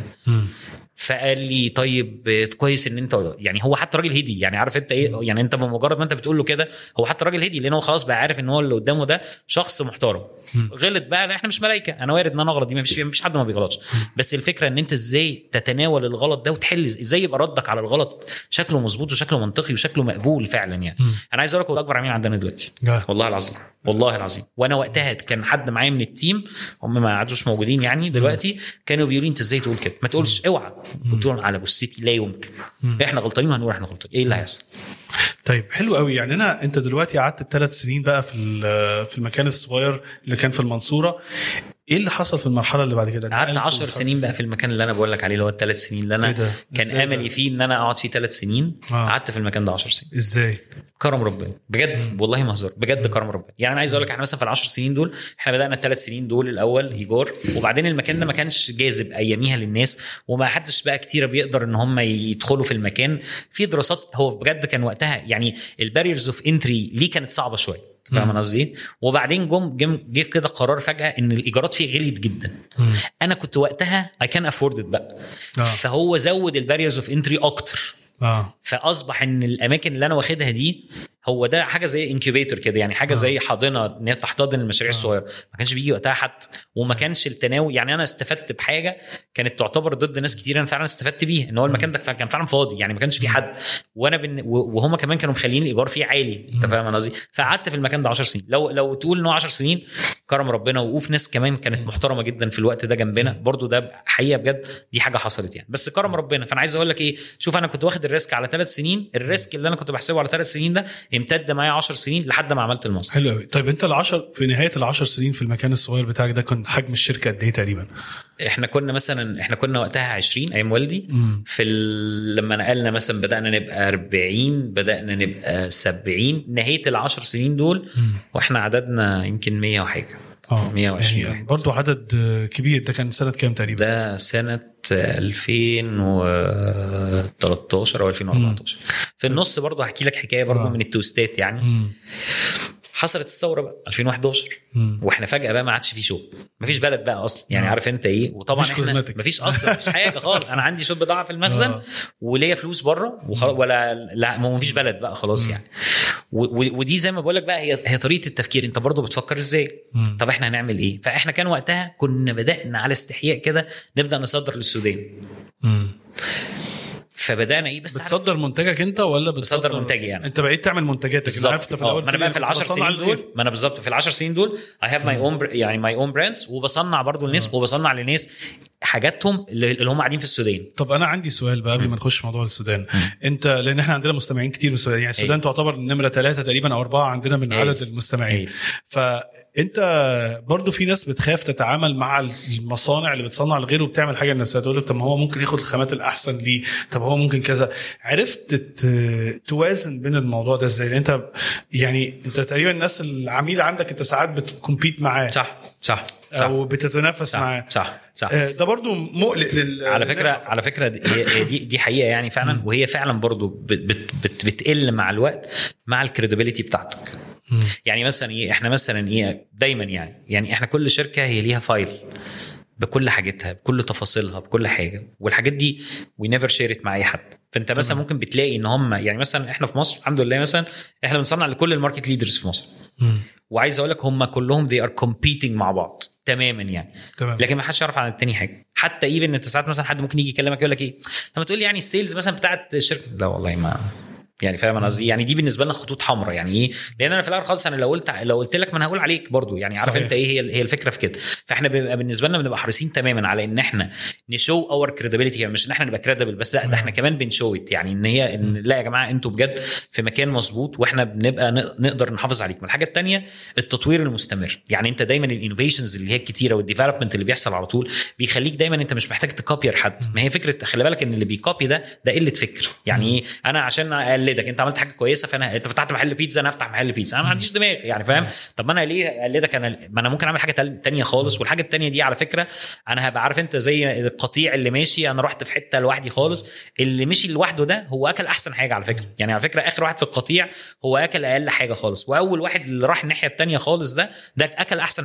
فقال لي طيب آه، كويس ان انت يعني هو حتى راجل هدي يعني عارف انت ايه يعني انت بمجرد ما انت بتقول له كده هو حتى راجل هدي لان هو خلاص بقى عارف ان هو اللي قدامه ده شخص شخص محترم غلط بقى احنا مش ملائكه انا وارد ان انا اغلط دي ما فيش مفيش حد ما بيغلطش بس الفكره ان انت ازاي تتناول الغلط ده وتحل ازاي يبقى ردك على الغلط شكله مظبوط وشكله منطقي وشكله مقبول فعلا يعني انا عايز اقول لك هو ده اكبر عميل عندنا دلوقتي جاه. والله العظيم والله العظيم وانا وقتها كان حد معايا من التيم هم ما عادوش موجودين يعني دلوقتي كانوا بيقولوا لي انت ازاي تقول كده ما تقولش اوعى قلت لهم على جثتي لا يمكن احنا غلطانين وهنقول احنا غلطانين ايه اللي هيحصل طيب حلو قوي يعني انا انت دلوقتي قعدت الثلاث سنين بقى في ال- في المكان الصغير اللي كان في المنصوره ايه اللي حصل في المرحله اللي بعد كده قعدت نقلت 10 وخدت- سنين بقى في المكان اللي انا بقول لك عليه اللي هو الثلاث سنين اللي انا إيه ده؟ كان إزاي املي بقى؟ فيه ان انا اقعد فيه ثلاث سنين آه. قعدت في المكان ده 10 سنين ازاي كرم ربنا بجد والله ما هزار بجد كرم ربنا يعني انا عايز اقول لك احنا مثلا في العشر سنين دول احنا بدانا الثلاث سنين دول الاول ايجار وبعدين المكان ده ما كانش جاذب اياميها للناس وما حدش بقى كتير بيقدر ان هم يدخلوا في المكان في دراسات هو بجد كان وقتها يعني الباريرز اوف انتري ليه كانت صعبه شويه فاهم انا قصدي إيه؟ وبعدين جم جم جه كده قرار فجاه ان الايجارات فيه غليت جدا انا كنت وقتها اي كان افورد بقى آه. فهو زود الباريرز اوف انتري اكتر اه فاصبح ان الاماكن اللي انا واخدها دي هو ده حاجه زي انكيوبيتور كده يعني حاجه زي حاضنه ان هي تحتضن المشاريع الصغيره ما كانش بيجي وقتها حد وما كانش التناول يعني انا استفدت بحاجه كانت تعتبر ضد ناس كتير انا فعلا استفدت بيها ان هو المكان ده كان فعلا فاضي يعني ما كانش فيه حد وانا بن... وهم كمان كانوا مخلين الايجار فيه عالي انت فاهم انا قصدي فقعدت في المكان ده 10 سنين لو لو تقول ان هو 10 سنين كرم ربنا وقوف ناس كمان كانت محترمه جدا في الوقت ده جنبنا برضو ده حقيقه بجد دي حاجه حصلت يعني بس كرم ربنا فانا عايز اقول لك ايه شوف انا كنت واخد الريسك على ثلاث سنين الريسك اللي انا كنت بحسبه على ثلاث سنين ده امتد معايا 10 سنين لحد ما عملت المصنع حلو قوي طيب انت العشر في نهايه العشر سنين في المكان الصغير بتاعك ده كنت حجم الشركه قد ايه تقريبا احنا كنا مثلا احنا كنا وقتها 20 ايام والدي في ال... لما نقلنا مثلا بدانا نبقى 40 بدانا نبقى 70 نهايه العشر سنين دول واحنا عددنا يمكن 100 وحاجه اه 120 يعني واحد. برضه عدد آه، كبير ده كان سنه كام تقريبا ده سنة 2013 او 2014 في النص برضه هحكي لك حكايه برضه آه. من التوستات يعني مم. حصلت الثوره بقى 2011 مم. واحنا فجاه بقى ما عادش في شغل مفيش بلد بقى اصلا يعني آه. عارف انت ايه وطبعا مفيش احنا cosmetics. مفيش اصلا مفيش حاجه خالص انا عندي شويه بضاعه في المخزن آه. وليا فلوس بره وخلاص ولا لا ما هو مفيش بلد بقى خلاص يعني و- و- ودي زي ما بقول لك بقى هي هي طريقه التفكير انت برضه بتفكر ازاي مم. طب احنا هنعمل ايه فاحنا كان وقتها كنا بدانا على استحياء كده نبدا نصدر للسودان مم. فبدانا ايه بس عارف- بتصدر منتجك انت ولا بتصدر بتصدر منتجي يعني. انت بقيت تعمل منتجاتك انا عارف انت في آه، الاول ما انا بقى في كنت العشر بتصنع سنين للغير. دول ما انا بالظبط في العشر سنين دول اي هاف ماي اون يعني ماي اون براندز وبصنع برضو للناس وبصنع للناس حاجاتهم اللي اللي هم قاعدين في السودان طب انا عندي سؤال بقى قبل ما نخش في موضوع السودان انت لان احنا عندنا مستمعين كتير من السودان يعني السودان تعتبر نمره ثلاثه تقريبا او اربعه عندنا من أيوة. عدد المستمعين أيوة. فانت برضو في ناس بتخاف تتعامل مع المصانع اللي بتصنع لغيره وبتعمل حاجه لنفسها تقول لك طب ما هو ممكن ياخد الخامات الاحسن ليه طب هو ممكن كذا عرفت ت- توازن بين الموضوع ده ازاي لان انت يعني انت تقريبا الناس العميل عندك انت ساعات بتكمبيت معاه صح صح صح او بتتنافس معاه صح صح, صح. آه، ده برضو مقلق لل على فكره على فكره دي- هي- هي دي دي حقيقه يعني فعلا وهي فعلا برضو بت بت بت بتقل مع الوقت مع الكريديبيليتي بتاعتك يعني مثلا ايه احنا مثلا ايه دايما يعني يعني احنا كل شركه هي ليها فايل بكل حاجتها بكل تفاصيلها بكل حاجه والحاجات دي وي نيفر شيرت مع اي حد فانت مثلا ممكن بتلاقي ان هم يعني مثلا احنا في مصر الحمد لله مثلا احنا بنصنع لكل الماركت ليدرز في مصر مم. وعايز اقول لك هم كلهم they are competing مع بعض تماما يعني تمام لكن ما حدش يعرف عن التاني حاجه حتى ايفن انت ساعات مثلا حد ممكن يجي يكلمك يقول لك ايه لما تقول لي يعني السيلز مثلا بتاعت الشركه لا والله ما يعني فاهم انا قصدي يعني دي بالنسبه لنا خطوط حمراء يعني ايه لان انا في الاول خالص انا لو قلت لو قلت لك ما انا هقول عليك برضو يعني عارف صحيح. انت ايه هي هي الفكره في كده فاحنا بيبقى بالنسبه لنا بنبقى حريصين تماما على ان احنا نشو اور كريديبيليتي يعني مش ان احنا نبقى كريديبل بس لا ده احنا كمان بنشو ات يعني ان هي ان لا يا جماعه انتوا بجد في مكان مظبوط واحنا بنبقى ن- نقدر نحافظ عليكم الحاجه الثانيه التطوير المستمر يعني انت دايما الانوفيشنز اللي هي الكتيره والديفلوبمنت اللي بيحصل على طول بيخليك دايما انت مش محتاج تكوبير حد ما هي فكره خلي بالك ان اللي بيكوبي ده ده قله فكر يعني ايه انا عشان اقلدك انت عملت حاجه كويسه فانا انت فتحت محل بيتزا انا هفتح محل بيتزا انا ما عنديش دماغ يعني فاهم طب ما انا ليه اقلدك انا ما انا ممكن اعمل حاجه تل- تانية خالص والحاجه التانية دي على فكره انا هبقى عارف انت زي القطيع اللي ماشي انا رحت في حته لوحدي خالص اللي مشي لوحده ده هو اكل احسن حاجه على فكره يعني على فكره اخر واحد في القطيع هو اكل اقل حاجه خالص واول واحد اللي راح الناحيه التانية خالص ده ده اكل احسن حاجه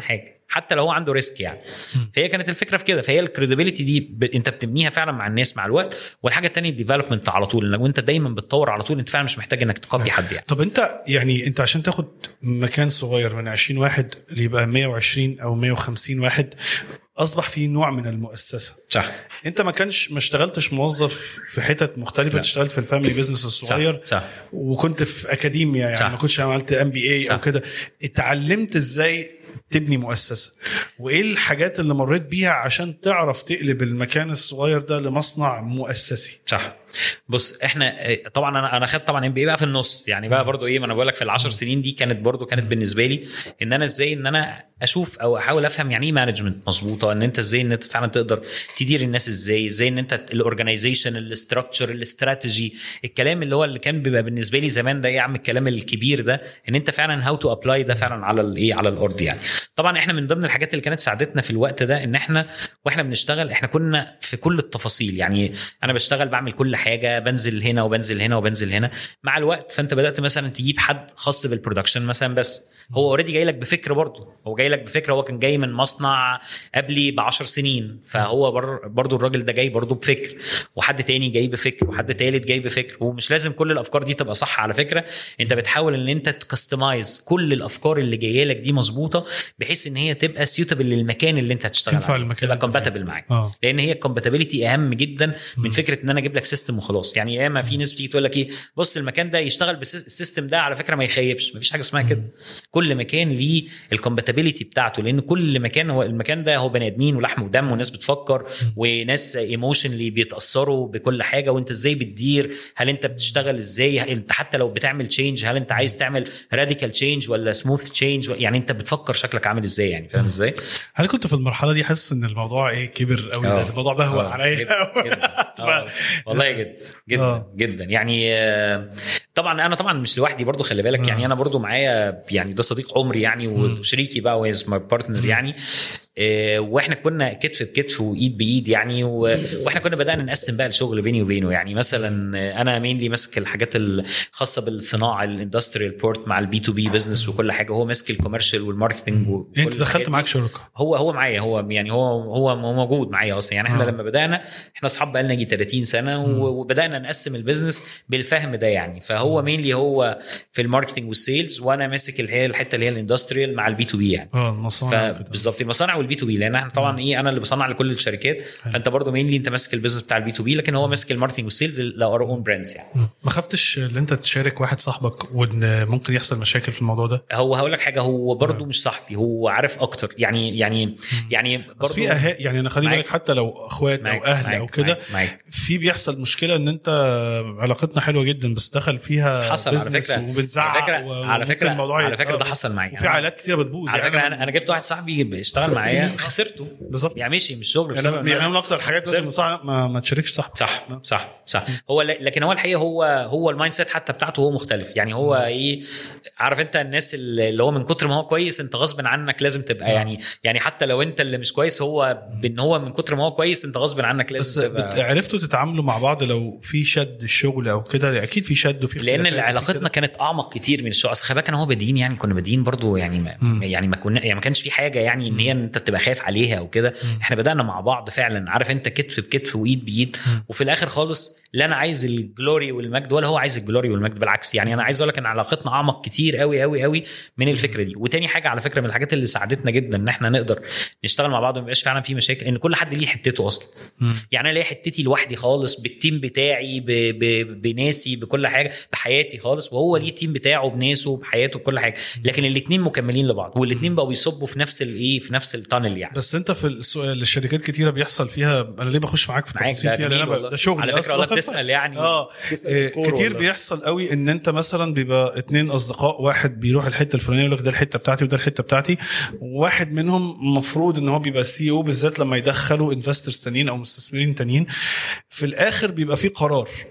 حتى لو هو عنده ريسك يعني فهي كانت الفكره في كده فهي الكريديبيليتي دي ب... انت بتبنيها فعلا مع الناس مع الوقت والحاجه الثانيه الديفلوبمنت على طول انك وانت دايما بتطور على طول انت فعلا مش محتاج انك تكوبي حد يعني طب انت يعني انت عشان تاخد مكان صغير من 20 واحد ليبقى 120 او 150 واحد اصبح في نوع من المؤسسه صح انت ما كانش ما اشتغلتش موظف في حتت مختلفه لا. اشتغلت في الفاميلي بيزنس الصغير صح. وكنت في اكاديميا يعني صح. ما كنتش عملت ام بي اي صح. او كده اتعلمت ازاي تبني مؤسسه وايه الحاجات اللي مريت بيها عشان تعرف تقلب المكان الصغير ده لمصنع مؤسسي صح بص احنا اه، طبعا انا انا خدت طبعا ام بي بقى في النص يعني بقى برضو ايه ما انا بقول لك في العشر سنين دي كانت برضو كانت بالنسبه لي ان انا ازاي ان انا اشوف او احاول افهم يعني ايه مانجمنت مظبوطه ان انت ازاي ان انت فعلا تقدر تدير الناس ازاي ازاي ان انت الاورجنايزيشن الاستراكشر الاستراتيجي الكلام اللي هو اللي كان بيبقى بالنسبه لي زمان ده ايه يا عم الكلام الكبير ده ان انت فعلا هاو تو ابلاي ده فعلا على الايه على الارض يعني طبعا احنا من ضمن الحاجات اللي كانت ساعدتنا في الوقت ده ان احنا واحنا بنشتغل احنا كنا في كل التفاصيل يعني انا بشتغل بعمل كل حاجه بنزل هنا وبنزل هنا وبنزل هنا مع الوقت فانت بدات مثلا تجيب حد خاص بالبرودكشن مثلا بس هو اوريدي جاي لك بفكر برضه هو جاي لك بفكره هو كان جاي من مصنع قبلي ب 10 سنين فهو بر برضه الراجل ده جاي برضه بفكر وحد تاني جاي بفكر وحد تالت جاي بفكر ومش لازم كل الافكار دي تبقى صح على فكره انت بتحاول ان انت تكستمايز كل الافكار اللي جايه لك دي مظبوطه بحيث ان هي تبقى سيوتبل للمكان اللي انت هتشتغل تنفع عليه. المكان تبقى اللي انت فيه. كومباتبل معاك اه. لان هي الكومباتيبلتي اهم جدا من فكره ان انا اجيب لك سيستم وخلاص يعني ياما في ناس بتيجي تقول لك ايه بص المكان ده يشتغل بالسيستم ده على فكره ما يخيبش مفيش حاجه اسمها كده كل مكان ليه الكومباتيبلتي بتاعته لان كل مكان هو المكان ده هو بني ادمين ولحم ودم وناس بتفكر وناس ايموشنلي بيتاثروا بكل حاجه وانت ازاي بتدير هل انت بتشتغل ازاي انت حتى لو بتعمل تشينج هل انت عايز تعمل راديكال تشينج ولا سموث تشينج يعني انت بتفكر شكلك عامل ازاي يعني فاهم ازاي؟ هل كنت في المرحله دي حاسس ان الموضوع ايه كبر قوي اه. الموضوع بهوى اه. عليا جدا جدا آه. والله جد جدا اه. جدا يعني آه، طبعا انا طبعا مش لوحدي برضو خلي بالك يعني انا برضو معايا يعني ده صديق عمري يعني وشريكي بقى ويز ماي بارتنر يعني آه، واحنا كنا كتف بكتف وايد بايد يعني و- واحنا كنا بدانا نقسم بقى الشغل بيني وبينه يعني مثلا آه، انا مينلي ماسك الحاجات الخاصه بالصناعه الاندستريال بورت مع البي تو بي بزنس وكل حاجه هو ماسك الكوميرشال والماركتنج وكل انت الحاجات دخلت دي. معاك شركه هو هو معايا هو يعني هو هو هو موجود معايا اصلا يعني احنا آه. لما بدانا احنا اصحاب بقالنا يجي 30 سنه و- وبدانا نقسم البيزنس بالفهم ده يعني فهو مينلي هو في الماركتنج والسيلز وانا ماسك اللي هي الحته اللي هي الاندستريال مع البي تو بي يعني اه المصانع وكده. فبالظبط المصانع والبي تو بي لان احنا طبعا ايه انا اللي بصنع لكل الشركات فانت برضو مينلي انت ماسك البيزنس بتاع البي تو بي لكن هو ماسك الماركتنج والسيلز لو ار اون براندز يعني ما خفتش ان انت تشارك واحد صاحبك وان ممكن يحصل مشاكل في الموضوع ده هو هقول لك حاجه هو برضو مش صاحبي هو عارف اكتر يعني يعني يعني بس برضو في أه... يعني انا خلي معاك. بالك حتى لو اخوات او معاك- اهل معاك- او كده معاك- معاك. في بيحصل مشكله ان انت علاقتنا حلوه جدا بس دخل فيها حصل على business فكره وبنزعق على فكره و- على وممكن فكره الموضوع على فكره يبقى- ده حصل معايا وفي عائلات كتير بتبوظ على يعني فكره انا انا جبت واحد صاحبي بيشتغل معايا خسرته بالظبط يعني مشي مش شغل يعني بسبب أنا- يعني من اكتر الحاجات لازم سيب. صح ما, ما تشاركش صاحبك صح صح صح هو ل- لكن هو الحقيقه هو هو المايند سيت حتى بتاعته هو مختلف يعني هو ايه عارف انت الناس اللي هو من كتر ما هو كويس انت غصب عنك لازم تبقى يعني يعني حتى لو انت اللي مش كويس هو بان هو من كتر ما هو كويس انت غصب عنك بس لازم بت- تبقى عرفتوا تتعاملوا مع بعض لو في شد الشغل او كده اكيد في شد وفي لان اختلافات وفي علاقتنا كده. كانت اعمق كتير من الشغل اصل خلي بالك انا هو بادئين يعني كنا بادئين برضو يعني ما مم. يعني ما كنا يعني ما كانش في حاجه يعني ان هي انت تبقى خايف عليها او كده احنا بدانا مع بعض فعلا عارف انت كتف بكتف وايد بايد وفي الاخر خالص لا انا عايز الجلوري والمجد ولا هو عايز الجلوري والمجد بالعكس يعني انا عايز اقول لك ان علاقتنا اعمق كتير قوي قوي قوي من الفكره دي وتاني حاجه على فكره من الحاجات اللي ساعدتنا جدا ان احنا نقدر نشتغل مع بعض وما يبقاش فعلا في مشاكل ان كل حد ليه حتته اصلا يعني انا ليا حتتي لوحدي خالص بالتيم بتاعي ب... ب... بناسي بكل حاجه بحياتي خالص وهو ليه تيم بتاعه بناسه بحياته بكل حاجه لكن الاثنين مكملين لبعض والاثنين بقوا بيصبوا في نفس الايه في نفس التانل يعني بس انت في السؤال الشركات كتيره بيحصل فيها انا ليه بخش معاك في معاك تفاصيل ده فيها لان جميل انا ب- والله. ده شغلي على فكره والله اصلا بتسال يعني اه إيه، الكور كتير والله. بيحصل قوي ان انت مثلا بيبقى اتنين اصدقاء واحد بيروح الحته الفلانيه يقول لك ده الحته بتاعتي وده الحته بتاعتي وواحد منهم المفروض ان هو بيبقى سي او بالذات لما يدخلوا انفسترز تانيين او مستثمرين تانيين في الاخر بيبقى في قرار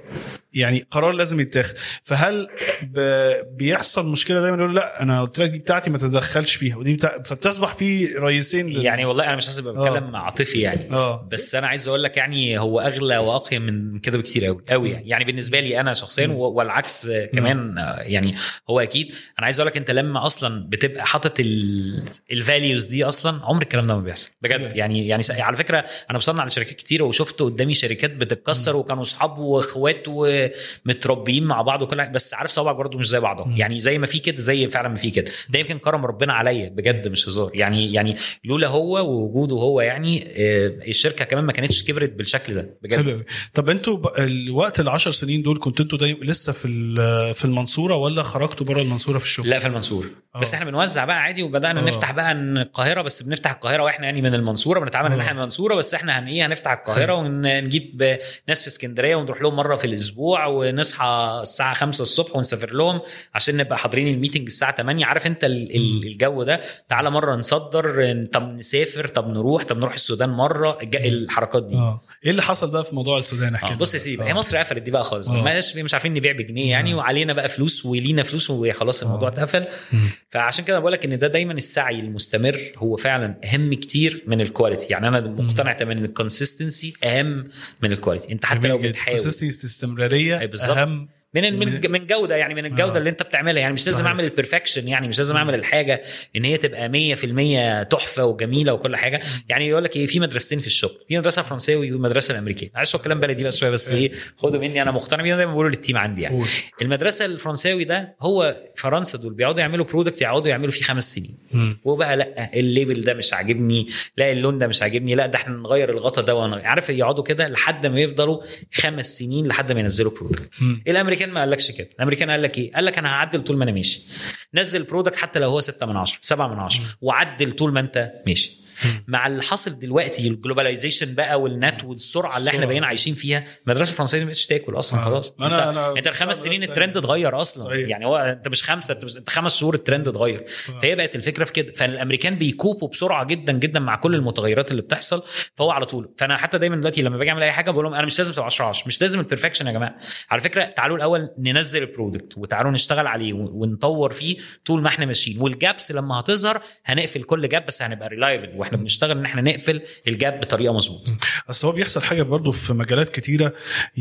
يعني قرار لازم يتاخد فهل ب... بيحصل مشكله دايما يقول لا انا قلت لك دي بتاعتي ما تتدخلش فيها ودي بتاع... فبتصبح في رئيسين لل... يعني والله انا مش حاسس بتكلم عاطفي يعني اه بس انا عايز اقول لك يعني هو اغلى واقيم من كده بكتير قوي قوي يعني يعني بالنسبه لي انا شخصيا و- والعكس كمان آه، يعني هو اكيد انا عايز اقول لك انت لما اصلا بتبقى حاطط الفاليوز دي اصلا عمر الكلام ده ما بيحصل بجد يعني يعني س- على فكره انا بصنع على شركات كتيره وشفت قدامي شركات بتتكسر وكانوا اصحاب واخوات ومتربيين مع بعض وكل حاجه بس عارف صوابعك برضو مش زي بعضها يعني زي ما في كده زي فعلا ما في كده ده يمكن كرم ربنا عليا بجد مش هزار يعني يعني لولا هو ووجوده هو يعني آه، الشركه كمان ما كانتش كبرت بالشكل ده بجد حلو أوي. طب انتوا ب... الوقت العشر سنين دول كنتوا انتوا دايما لسه في ال- في المنصوره ولا خرجتوا بره المنصوره في الشغل؟ لا في المنصور آه. بس احنا بنوزع بقى عادي وبدانا آه. نفتح بقى إن القاهره بس بنفتح القاهره واحنا يعني من المنصوره بنتعامل ان آه. احنا من المنصوره بس احنا هن ايه هنفتح القاهره ونجيب ناس في اسكندريه ونروح لهم مره في الاسبوع ونصحى الساعه 5 الصبح ونسافر لهم عشان نبقى حاضرين الميتنج الساعه 8 عارف انت ال- ال- الجو ده تعالى مره نصدر طب نسافر طب نروح طب نروح السودان مره الج- الحركات دي اه ايه اللي حصل بقى في موضوع السودان احكي اه لنا. بص يا سيدي هي آه. مصر قفلت دي بقى خالص آه. ما بقاش مش عارفين نبيع بجنيه يعني وعلينا بقى فلوس ولينا فلوس وخلاص الموضوع اتقفل فعشان كده بقول لك ان ده دايما السعي المستمر هو فعلا اهم كتير من الكواليتي يعني انا مقتنع تماما ان الكونسيستنسي اهم من الكواليتي انت حتى لو جميل جدا. بتحاول consistency استمراريه أي بالظبط. اهم من من من- من جوده يعني من الجوده آه. اللي انت بتعملها يعني مش لازم صحيح. اعمل البرفكشن يعني مش لازم اعمل الحاجه ان هي تبقى 100% تحفه وجميله وكل حاجه يعني يقول لك ايه في مدرستين في الشغل في مدرسه فرنساوي والمدرسه الامريكيه عايز أقول كلام بلدي بقى شويه بس ايه خدوا مني انا مقتنع بيه دايما بقوله للتيم عندي يعني قول. المدرسه الفرنساوي ده هو فرنسا دول بيقعدوا يعملوا برودكت يقعدوا يعملوا فيه خمس سنين مم. وبقى لا الليبل ده مش عاجبني لا اللون ده مش عاجبني لا ده احنا نغير الغطا ده ونغير. عارف يقعدوا كده لحد ما يفضلوا خمس سنين لحد ما ينزلوا برودكت مم. الامريكان ما قالكش كده الامريكان قال لك ايه قال لك انا هعدل طول ما انا ماشي نزل برودكت حتى لو هو 6 من 10 7 من 10 وعدل طول ما انت ماشي مع اللي حاصل دلوقتي الجلوباليزيشن بقى والنت والسرعه اللي احنا السرعة. بقينا عايشين فيها المدرسه الفرنسيه دي ما بقتش تاكل اصلا آه. خلاص ما أنا- انت, أنا انت الخمس بتاع سنين مدرسة الترند اتغير اصلا صحيح. يعني هو انت مش خمسه انت, مش انت خمس شهور الترند اتغير فهي بقت الفكره في كده فالامريكان بيكوبوا بسرعه جدا جدا مع كل المتغيرات اللي بتحصل فهو على طول فانا حتى دايما دلوقتي لما باجي اعمل اي حاجه بقول لهم انا مش لازم تبقى 10 10 مش لازم البرفكشن يا جماعه على فكره تعالوا الاول ننزل البرودكت وتعالوا نشتغل عليه و- ونطور فيه طول ما احنا ماشيين والجابس لما هتظهر هنقفل كل جاب بس هنبقى ريلايبل واحنا بنشتغل ان احنا نقفل الجاب بطريقه مظبوطه اصل هو بيحصل حاجه برضو في مجالات كتيره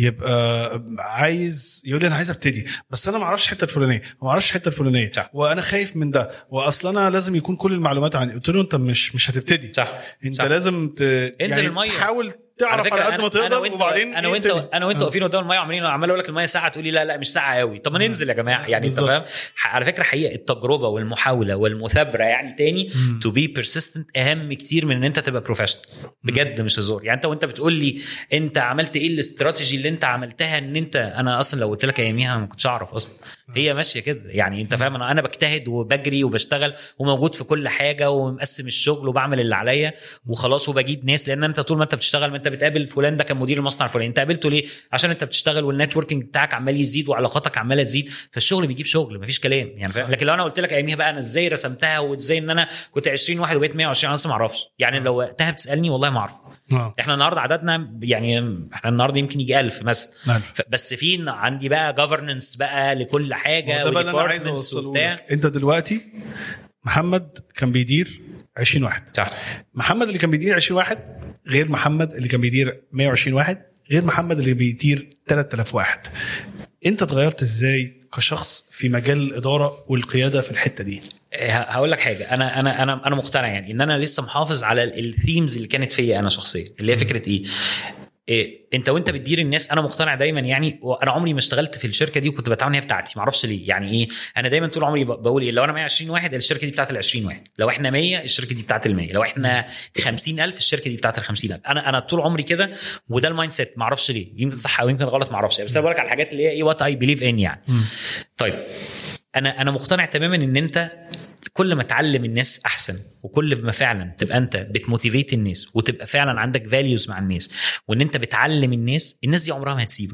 يبقى عايز يقول لي انا عايز ابتدي بس انا ما اعرفش الحته الفلانيه وما اعرفش الحته الفلانيه صح. وانا خايف من ده واصل انا لازم يكون كل المعلومات عندي قلت له انت مش مش هتبتدي صح انت صح. لازم ت... انزل يعني المية. تحاول على تعرف فكرة على قد ما أنا- تقدر انا وانت وبعدين انا وانت ابتدي. انا وانت آه. واقفين قدام الميه عمالين عمال اقول لك الميه ساعه تقول لي لا لا مش ساعه قوي طب ما ننزل يا جماعه يعني انت بالظبط. فاهم ح- على فكره حقيقه التجربه والمحاوله والمثابره يعني تاني تو بي بيرسيستنت اهم كتير من ان انت تبقى بروفيشنال بجد مش هزار يعني انت وانت بتقول لي انت عملت ايه الاستراتيجي اللي انت عملتها ان انت انا اصلا لو قلت لك اياميها ما كنتش اعرف اصلا هي ماشيه كده يعني انت فاهم انا انا بجتهد وبجري وبشتغل وموجود في كل حاجه ومقسم الشغل وبعمل اللي عليا وخلاص وبجيب ناس لان انت طول ما انت بتشتغل ما انت بتقابل فلان ده كان مدير المصنع الفلاني انت قابلته ليه عشان انت بتشتغل والنتوركينج بتاعك عمال يزيد وعلاقاتك عماله تزيد فالشغل بيجيب شغل مفيش كلام يعني فاهم؟ صحيح. لكن لو انا قلت لك اياميها بقى انا ازاي رسمتها وازاي ان انا كنت 20 واحد وبقيت 120 انا لسه ما اعرفش يعني لو وقتها بتسالني والله ما اعرف آه. احنا النهارده عددنا يعني احنا النهارده يمكن يجي 1000 مثلا ألف. ف- بس في عندي بقى جفرنس بقى لكل حاجه ده بقى اللي انا عايز وdepartments اوصله وبتاع. لك انت دلوقتي محمد كان بيدير 20 واحد صح محمد اللي كان بيدير 20 واحد غير محمد اللي كان بيدير 120 واحد غير محمد اللي بيدير 3000 واحد انت اتغيرت ازاي كشخص في مجال الاداره والقياده في الحته دي ه- هقول لك حاجه انا انا انا انا مقتنع يعني ان انا لسه محافظ على الثيمز اللي كانت فيا انا شخصيا اللي هي فكره ايه إيه انت وانت بتدير الناس انا مقتنع دايما يعني وانا عمري ما اشتغلت في الشركه دي وكنت بتعامل هي بتاعتي ما اعرفش ليه يعني ايه انا دايما طول عمري ب- بقول ايه لو انا معايا 20 واحد الشركه دي بتاعت ال 20 واحد لو احنا 100 الشركه دي بتاعت ال 100 لو احنا 50000 الشركه دي بتاعت ال 50000 انا انا طول عمري كده وده المايند سيت ما اعرفش ليه يمكن صح او يمكن غلط ما اعرفش بس انا بقول لك على الحاجات اللي هي ايه وات اي بليف ان يعني طيب انا انا مقتنع تماما ان انت كل ما تعلم الناس احسن وكل ما فعلا تبقى انت بتموتيفيت الناس وتبقى فعلا عندك فاليوز مع الناس وان انت بتعلم الناس الناس دي عمرها ما هتسيبك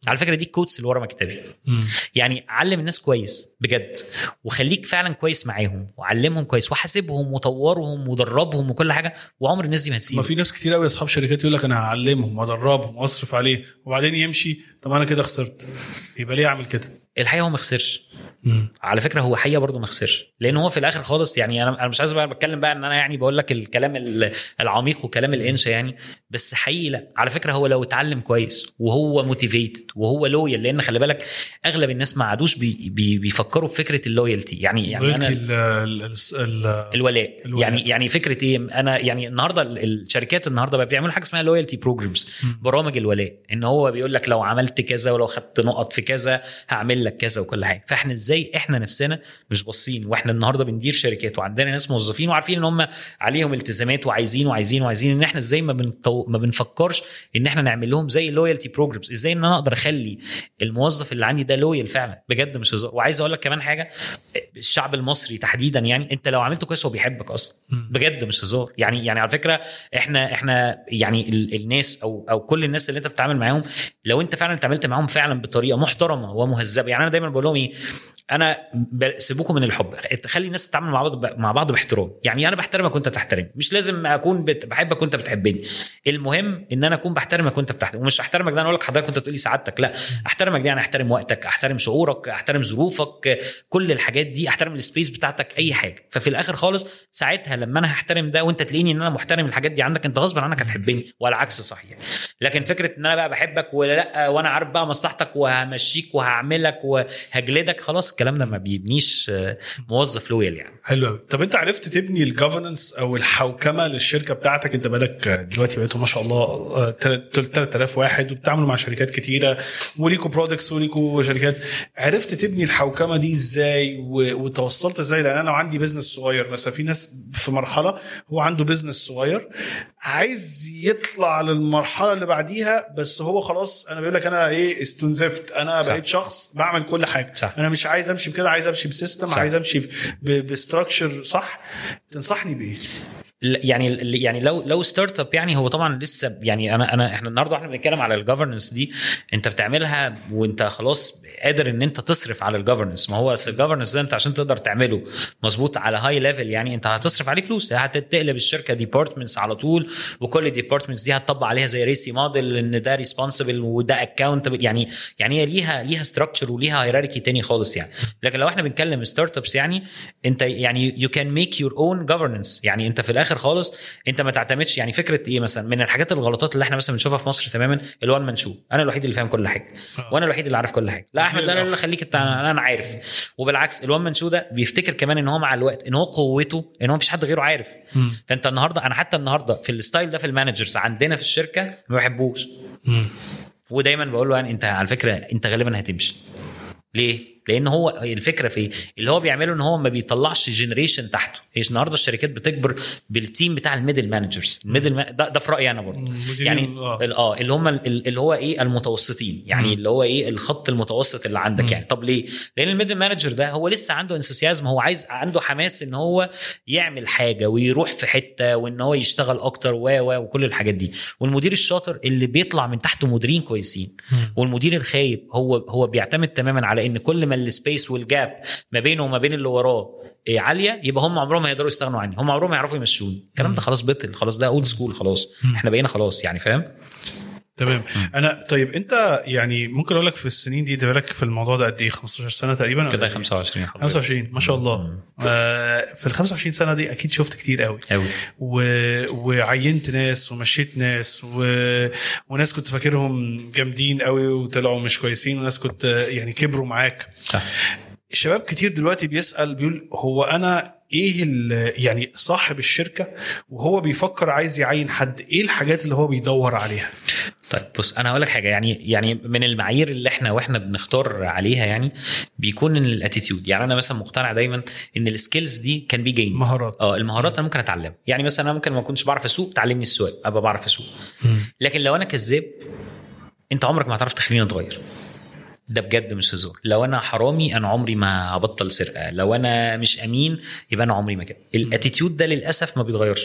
على فكره دي الكوتس اللي ورا مكتبي يعني علم الناس كويس بجد وخليك فعلا كويس معاهم وعلمهم كويس وحاسبهم وطورهم ودربهم وكل حاجه وعمر الناس دي ما ما هتسيب في ناس كتير قوي اصحاب شركات يقول لك انا هعلمهم وادربهم واصرف عليه وبعدين يمشي طب انا كده خسرت يبقى ليه اعمل كده؟ الحقيقه هو ما خسرش على فكره هو حقيقه برضه ما خسرش لان هو في الاخر خالص يعني انا انا مش عايز بقى بتكلم بقى ان انا يعني بقول لك الكلام ال- العميق وكلام الانشا يعني بس حقيقي لا على فكره هو لو اتعلم كويس وهو موتيفيتد وهو لويال لان خلي بالك اغلب الناس ما عادوش بي بي بيفكروا في فكره اللويالتي يعني يعني يعني انا ال ال ال الولاء. الولاء. يعني يعني فكره ايه انا يعني النهارده ال- الشركات النهارده بقى بيعملوا حاجه اسمها لويالتي بروجرامز برامج الولاء ان هو بيقول لك لو عملت كذا ولو خدت نقط في كذا هعمل لك كذا وكل حاجه فاحنا ازاي احنا نفسنا مش باصين واحنا النهارده بندير شركات وعندنا ناس موظفين وعارفين ان هم عليهم التزامات وعايزين وعايزين وعايزين ان احنا ازاي ما بنطو... ما بنفكرش ان احنا نعمل لهم زي لويالتي بروجرامز ازاي ان انا اقدر اخلي الموظف اللي عندي ده لويال فعلا بجد مش هزار وعايز اقول لك كمان حاجه الشعب المصري تحديدا يعني انت لو عملته كويس هو بيحبك اصلا بجد مش هزار يعني يعني على فكره احنا احنا يعني ال- الناس او او كل الناس اللي انت بتتعامل معاهم لو انت فعلا اتعاملت معاهم فعلا بطريقه محترمه ومهذبه يعني انا دايما بقول لهم ايه انا ب- سيبوكم من الحب خلي الناس تتعامل مع بعض مع بعض باحترام يعني انا بحترمك وانت تحترمني مش لازم اكون بت- بحبك وانت بتحبني المهم ان انا اكون بحترمك وانت بتحترمني ومش احترمك ده انا اقول لك حضرتك كنت تقول لي سعادتك لا احترمك دي انا احترم وقتك احترم شعورك احترم ظروفك كل الحاجات دي احترم السبيس بتاعتك اي حاجه ففي الاخر خالص ساعتها لما انا هحترم ده وانت تلاقيني ان انا محترم الحاجات دي عندك انت غصب عنك هتحبني والعكس صحيح لكن فكره ان انا بقى بحبك ولا لا وانا عارف بقى مصلحتك وهمشيك وهعملك وهجلدك خلاص الكلام ده ما بيبنيش آه، موظف لويال يعني حلو قوي طب انت عرفت تبني الجفرنس او الحوكمه للشركه بتاعتك انت بقالك دلوقتي بقيتوا ما شاء الله آه، تلات- 3000 واحد وبتعملوا مع شركات كتيره وليكوا برودكتس وليكوا شركات عرفت تبني الحوكمه دي ازاي و- وتوصلت ازاي لان انا لو عندي بيزنس صغير مثلا في ناس في مرحله هو عنده بيزنس صغير عايز يطلع للمرحله اللي بعديها بس هو خلاص انا بيقول لك انا ايه استنزفت انا صح. بقيت شخص بعمل كل حاجه صح. انا مش عايز امشي بكده عايز امشي بسيستم صح. عايز امشي بستراكشر صح تنصحني بايه؟ ل- يعني يعني لو لو ستارت اب يعني هو طبعا لسه يعني انا انا احنا النهارده احنا بنتكلم على الجفرنس دي انت بتعملها وانت خلاص قادر ان انت تصرف على الجفرنس ما هو الجفرنس ده انت عشان تقدر تعمله مظبوط على هاي ليفل يعني انت هتصرف عليه فلوس هتقلب الشركه ديبارتمنتس على طول وكل الديبارتمنتس دي هتطبق عليها زي ريسي موديل ان ده ريسبونسبل وده اكاونتبل يعني يعني هي ليها ليها ستراكشر وليها هيراركي تاني خالص يعني لكن لو احنا بنتكلم ستارت ابس يعني انت يعني يو كان ميك يور اون جفرنس يعني انت في الاخر خالص انت ما تعتمدش يعني فكره ايه مثلا من الحاجات الغلطات اللي احنا مثلا بنشوفها في مصر تماما الوان مان شو انا الوحيد اللي فاهم كل حاجه وانا الوحيد اللي عارف كل حاجه لا احمد لا لا لا خليك انت انا أنا عارف وبالعكس الوان مان شو ده بيفتكر كمان ان هو مع الوقت ان هو قوته ان هو مفيش حد غيره عارف فانت النهارده انا حتى النهارده في الستايل ده في المانجرز عندنا في الشركه ما بحبوش ودايما بقول له يعني انت على فكره انت غالبا هتمشي ليه؟ لان هو الفكره في إيه؟ اللي هو بيعمله ان هو ما بيطلعش جنريشن تحته ايش النهارده الشركات بتكبر بالتيم بتاع الميدل مانجرز الميدل ما... ده, ده في رايي انا برضه مديرين- يعني آه. ال- اه اللي هم ال- اللي هو ايه المتوسطين يعني اللي هو ايه الخط المتوسط اللي عندك يعني طب ليه لان الميدل مانجر ده هو لسه عنده انثوسيازم هو عايز عنده حماس ان هو يعمل حاجه ويروح في حته وان هو يشتغل اكتر و و وكل الحاجات دي والمدير الشاطر اللي بيطلع من تحته مديرين كويسين والمدير الخايب هو هو بيعتمد تماما على ان كل ما السبيس والجاب ما بينه وما بين اللي وراه إيه عاليه يبقى هم عمرهم ما يقدروا يستغنوا عني هم عمرهم ما يعرفوا يمشوني الكلام ده خلاص بطل خلاص ده اولد سكول خلاص احنا بقينا خلاص يعني فاهم تمام انا طيب انت يعني ممكن اقول لك في السنين دي ده بالك في الموضوع ده قد ايه 15 سنه تقريبا ولا كده إيه؟ 25 حضرتك 25 ما شاء الله آه في ال 25 سنه دي اكيد شفت كتير قوي قوي و... وعينت ناس ومشيت ناس و... وناس كنت فاكرهم جامدين قوي وطلعوا مش كويسين وناس كنت آه، يعني كبروا معاك صح الشباب كتير دلوقتي بيسال بيقول هو انا ايه ال- يعني صاحب الشركه وهو بيفكر عايز يعين حد ايه الحاجات اللي هو بيدور عليها طيب بص انا هقول لك حاجه يعني يعني من المعايير اللي احنا واحنا بنختار عليها يعني بيكون ان الاتيتيود يعني انا مثلا مقتنع دايما ان السكيلز دي كان بي جين مهارات. اه المهارات انا ممكن اتعلمها يعني مثلا انا ممكن ما اكونش بعرف اسوق تعلمني السواقه ابقى بعرف اسوق لكن لو انا كذاب انت عمرك ما هتعرف تخليني اتغير ده بجد مش هزار لو انا حرامي انا عمري ما هبطل سرقه لو انا مش امين يبقى انا عمري ما كده الاتيتيود ده للاسف ما بيتغيرش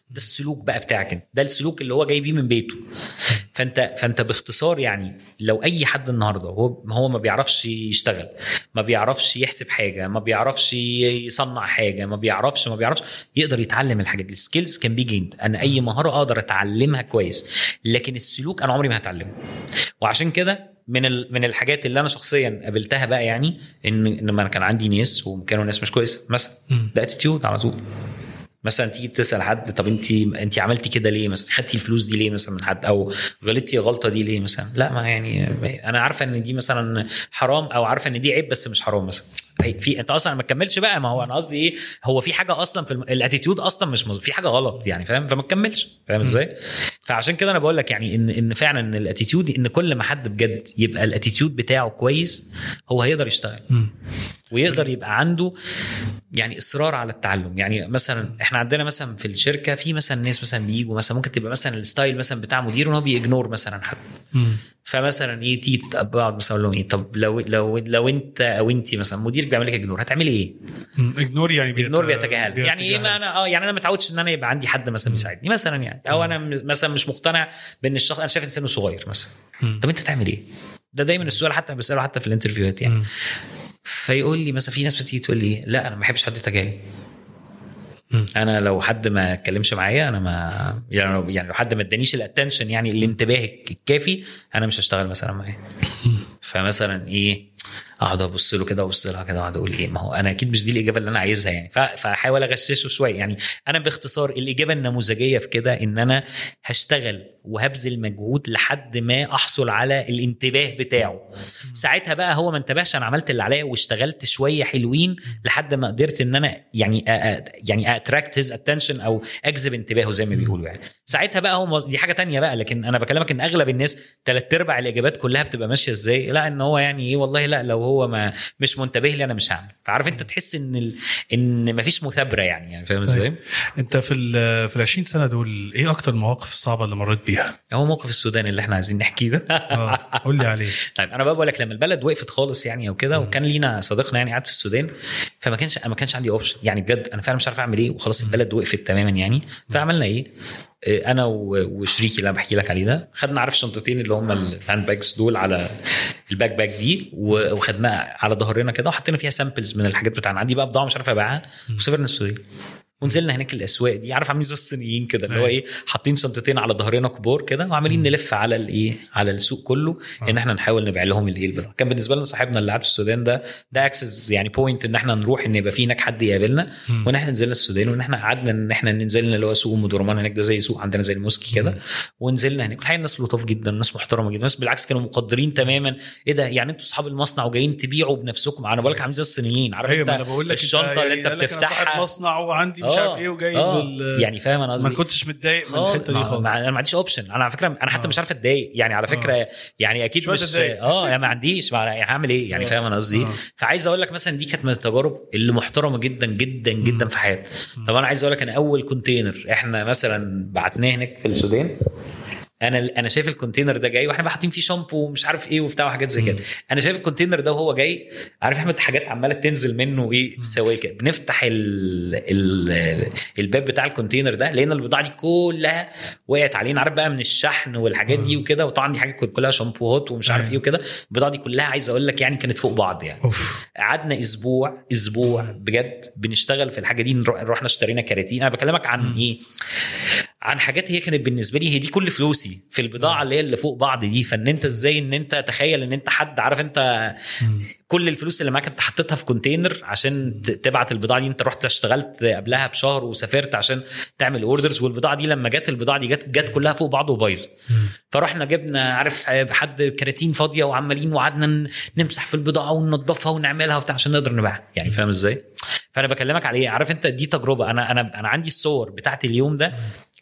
ده السلوك بقى بتاعك انت ده السلوك اللي هو جاي بيه من بيته فانت فانت باختصار يعني لو اي حد النهارده هو هو ما بيعرفش يشتغل ما بيعرفش يحسب حاجه ما بيعرفش يصنع حاجه ما بيعرفش ما بيعرفش يقدر يتعلم الحاجات دي السكيلز كان بي جيند انا اي مهاره اقدر اتعلمها كويس لكن السلوك انا عمري ما هتعلمه وعشان كده من ال- من الحاجات اللي انا شخصيا قابلتها بقى يعني ان ان ما انا كان عندي ناس وكانوا ناس مش كويسه مثلا ده اتيتيود على طول مثلا تيجي تسال حد طب انت انت عملتي كده ليه مثلا خدتي الفلوس دي ليه مثلا من حد او غلطتي الغلطه دي ليه مثلا لا ما يعني انا عارفه ان دي مثلا حرام او عارفه ان دي عيب بس مش حرام مثلا أي- في انت اصلا ما تكملش بقى ما هو انا قصدي ايه هو في حاجه اصلا في الم... الاتيتيود اصلا مش مظبوط في حاجه غلط يعني فاهم فما تكملش فاهم ازاي فعشان كده انا بقول لك يعني ان ان فعلا ان الاتيتيود ان كل ما حد بجد يبقى الاتيتيود بتاعه كويس هو هيقدر يشتغل ويقدر يبقى عنده يعني اصرار على التعلم يعني مثلا احنا عندنا مثلا في الشركه في مثلا ناس مثلا بيجوا مثلا ممكن تبقى مثلا الستايل مثلا بتاع مدير ان هو بيجنور مثلا حد فمثلا ايه تيجي بقعد مثلا اقول لهم ايه طب لو لو لو انت او انت مثلا مدير بيعمل لك اجنور هتعملي ايه؟ اجنور يعني بيت... اجنور بيتجاهل يعني ايه ما انا اه يعني انا متعودش ان انا يبقى عندي حد مثلا بيساعدني مثلا يعني او انا م- مثلا مش مقتنع بان الشخص انا شايف ان سنه صغير مثلا طب انت تعمل ايه؟ ده دايما السؤال حتى بساله حتى في الانترفيوهات يعني فيقول لي مثلا في ناس بتيجي تقول لي لا انا ما بحبش حد يتجاهل انا لو حد ما اتكلمش معايا انا ما يعني لو يعني لو حد ما ادانيش الاتنشن يعني الانتباه الكافي انا مش هشتغل مثلا معاه فمثلا ايه اقعد ابص له كده وابص لها كده واقعد اقول ايه ما هو انا اكيد مش دي الاجابه اللي انا عايزها يعني ف- فاحاول اغششه شويه يعني انا باختصار الاجابه النموذجيه في كده ان انا هشتغل وهبذل مجهود لحد ما احصل على الانتباه بتاعه ساعتها بقى هو ما انتبهش انا عملت اللي عليا واشتغلت شويه حلوين لحد ما قدرت ان انا يعني أ- أ- يعني اتراكت هيز اتنشن او اجذب انتباهه زي ما بيقولوا يعني ساعتها بقى هو دي حاجه تانية بقى لكن انا بكلمك ان اغلب الناس ثلاث ارباع الاجابات كلها بتبقى ماشيه ازاي لا ان هو يعني ايه والله لا لو هو ما مش منتبه لي انا مش هعمل فعارف انت تحس ان ال... ان مفيش مثابره يعني يعني فاهم ازاي انت في ال في ال 20 سنه دول ايه اكتر المواقف الصعبه اللي مريت بيها؟ هو موقف السودان اللي احنا عايزين نحكيه ده اه قول لي عليه طيب انا بقى بقول لك لما البلد وقفت خالص يعني او كده وكان لينا صديقنا يعني قاعد في السودان فما كانش ما كانش عندي اوبشن يعني بجد انا فعلا مش عارف اعمل ايه وخلاص البلد وقفت تماما يعني فعملنا ايه؟ آه، انا و- وشريكي اللي انا بحكي لك عليه ده خدنا عارف شنطتين اللي هم الهاند باجز دول على الباك باك دي و- وخدناها على ظهرنا كده وحطينا فيها سامبلز من الحاجات بتاعنا عندي بقى بضاعه مش عارف ابيعها وسافرنا السودان ونزلنا هناك الاسواق دي عارف عاملين زي الصينيين كده اللي هو ايه حاطين شنطتين على ظهرنا كبار كده وعمالين نلف على الايه على السوق كله ان احنا نحاول نبيع لهم الايه البضاعه كان بالنسبه لنا صاحبنا اللي قاعد في السودان ده ده اكسس يعني بوينت ان احنا نروح ان يبقى في هناك حد يقابلنا وان احنا نزلنا السودان وان احنا قعدنا ان احنا ننزلنا اللي هو سوق ام درمان هناك ده زي سوق عندنا زي الموسكي كده ونزلنا هناك الحقيقه الناس لطاف جدا الناس محترمه جدا الناس بالعكس كانوا مقدرين تماما ايه ده يعني انتوا اصحاب المصنع وجايين تبيعوا بنفسكم انا بقول لك عاملين زي الصينيين عارف ايوه انت ما انا بقول لك الشنطه اللي انت قال لك أنا صاحب بتفتحها مصنع وعندي مش عارف ايه وجاي آه. بال يعني فاهم انا قصدي ما كنتش متضايق من خالص. الحته دي ما- خالص ما- انا ما عنديش اوبشن انا على فكره انا حتى آه. مش عارف اتضايق يعني على فكره يعني اكيد شوية مش تتضايق. اه يعني ما عنديش ما يعني هعمل ايه يعني آه. فاهم انا قصدي إيه؟ آه. فعايز اقول لك مثلا دي كانت من التجارب اللي محترمه جدا جدا جدا في حياتي طب انا عايز اقول لك انا اول كونتينر احنا مثلا بعتناه هناك في السودان انا انا شايف الكونتينر ده جاي واحنا حاطين فيه شامبو ومش عارف ايه وبتاع وحاجات زي كده انا شايف الكونتينر ده وهو جاي عارف احمد حاجات عماله تنزل منه ايه سوائل كده بنفتح ال ال الباب بتاع الكونتينر ده لقينا البضاعه دي كلها وقعت علينا عارف بقى من الشحن والحاجات دي وكده وطبعا دي حاجات كلها شامبوهات ومش عارف ايه وكده البضاعه دي كلها عايز اقول لك يعني كانت فوق بعض يعني اوف قعدنا اسبوع اسبوع بجد بنشتغل في الحاجه دي نروح رحنا اشترينا كراتين انا بكلمك عن ايه عن حاجات هي كانت بالنسبه لي هي دي كل فلوسي في البضاعه اللي هي اللي فوق بعض دي فان انت ازاي ان انت تخيل ان انت حد عارف انت كل الفلوس اللي معاك انت حطيتها في كونتينر عشان ت- تبعت البضاعه دي انت رحت اشتغلت قبلها بشهر وسافرت عشان تعمل اوردرز والبضاعه دي لما جت البضاعه دي جت جت كلها فوق بعض وبايظه فرحنا جبنا عارف حد كراتين فاضيه وعمالين وقعدنا ن- نمسح في البضاعه وننضفها ونعملها وبتاع عشان نقدر نبيعها يعني فاهم ازاي؟ فانا بكلمك على ايه عارف انت دي تجربه انا انا انا عندي الصور بتاعت اليوم ده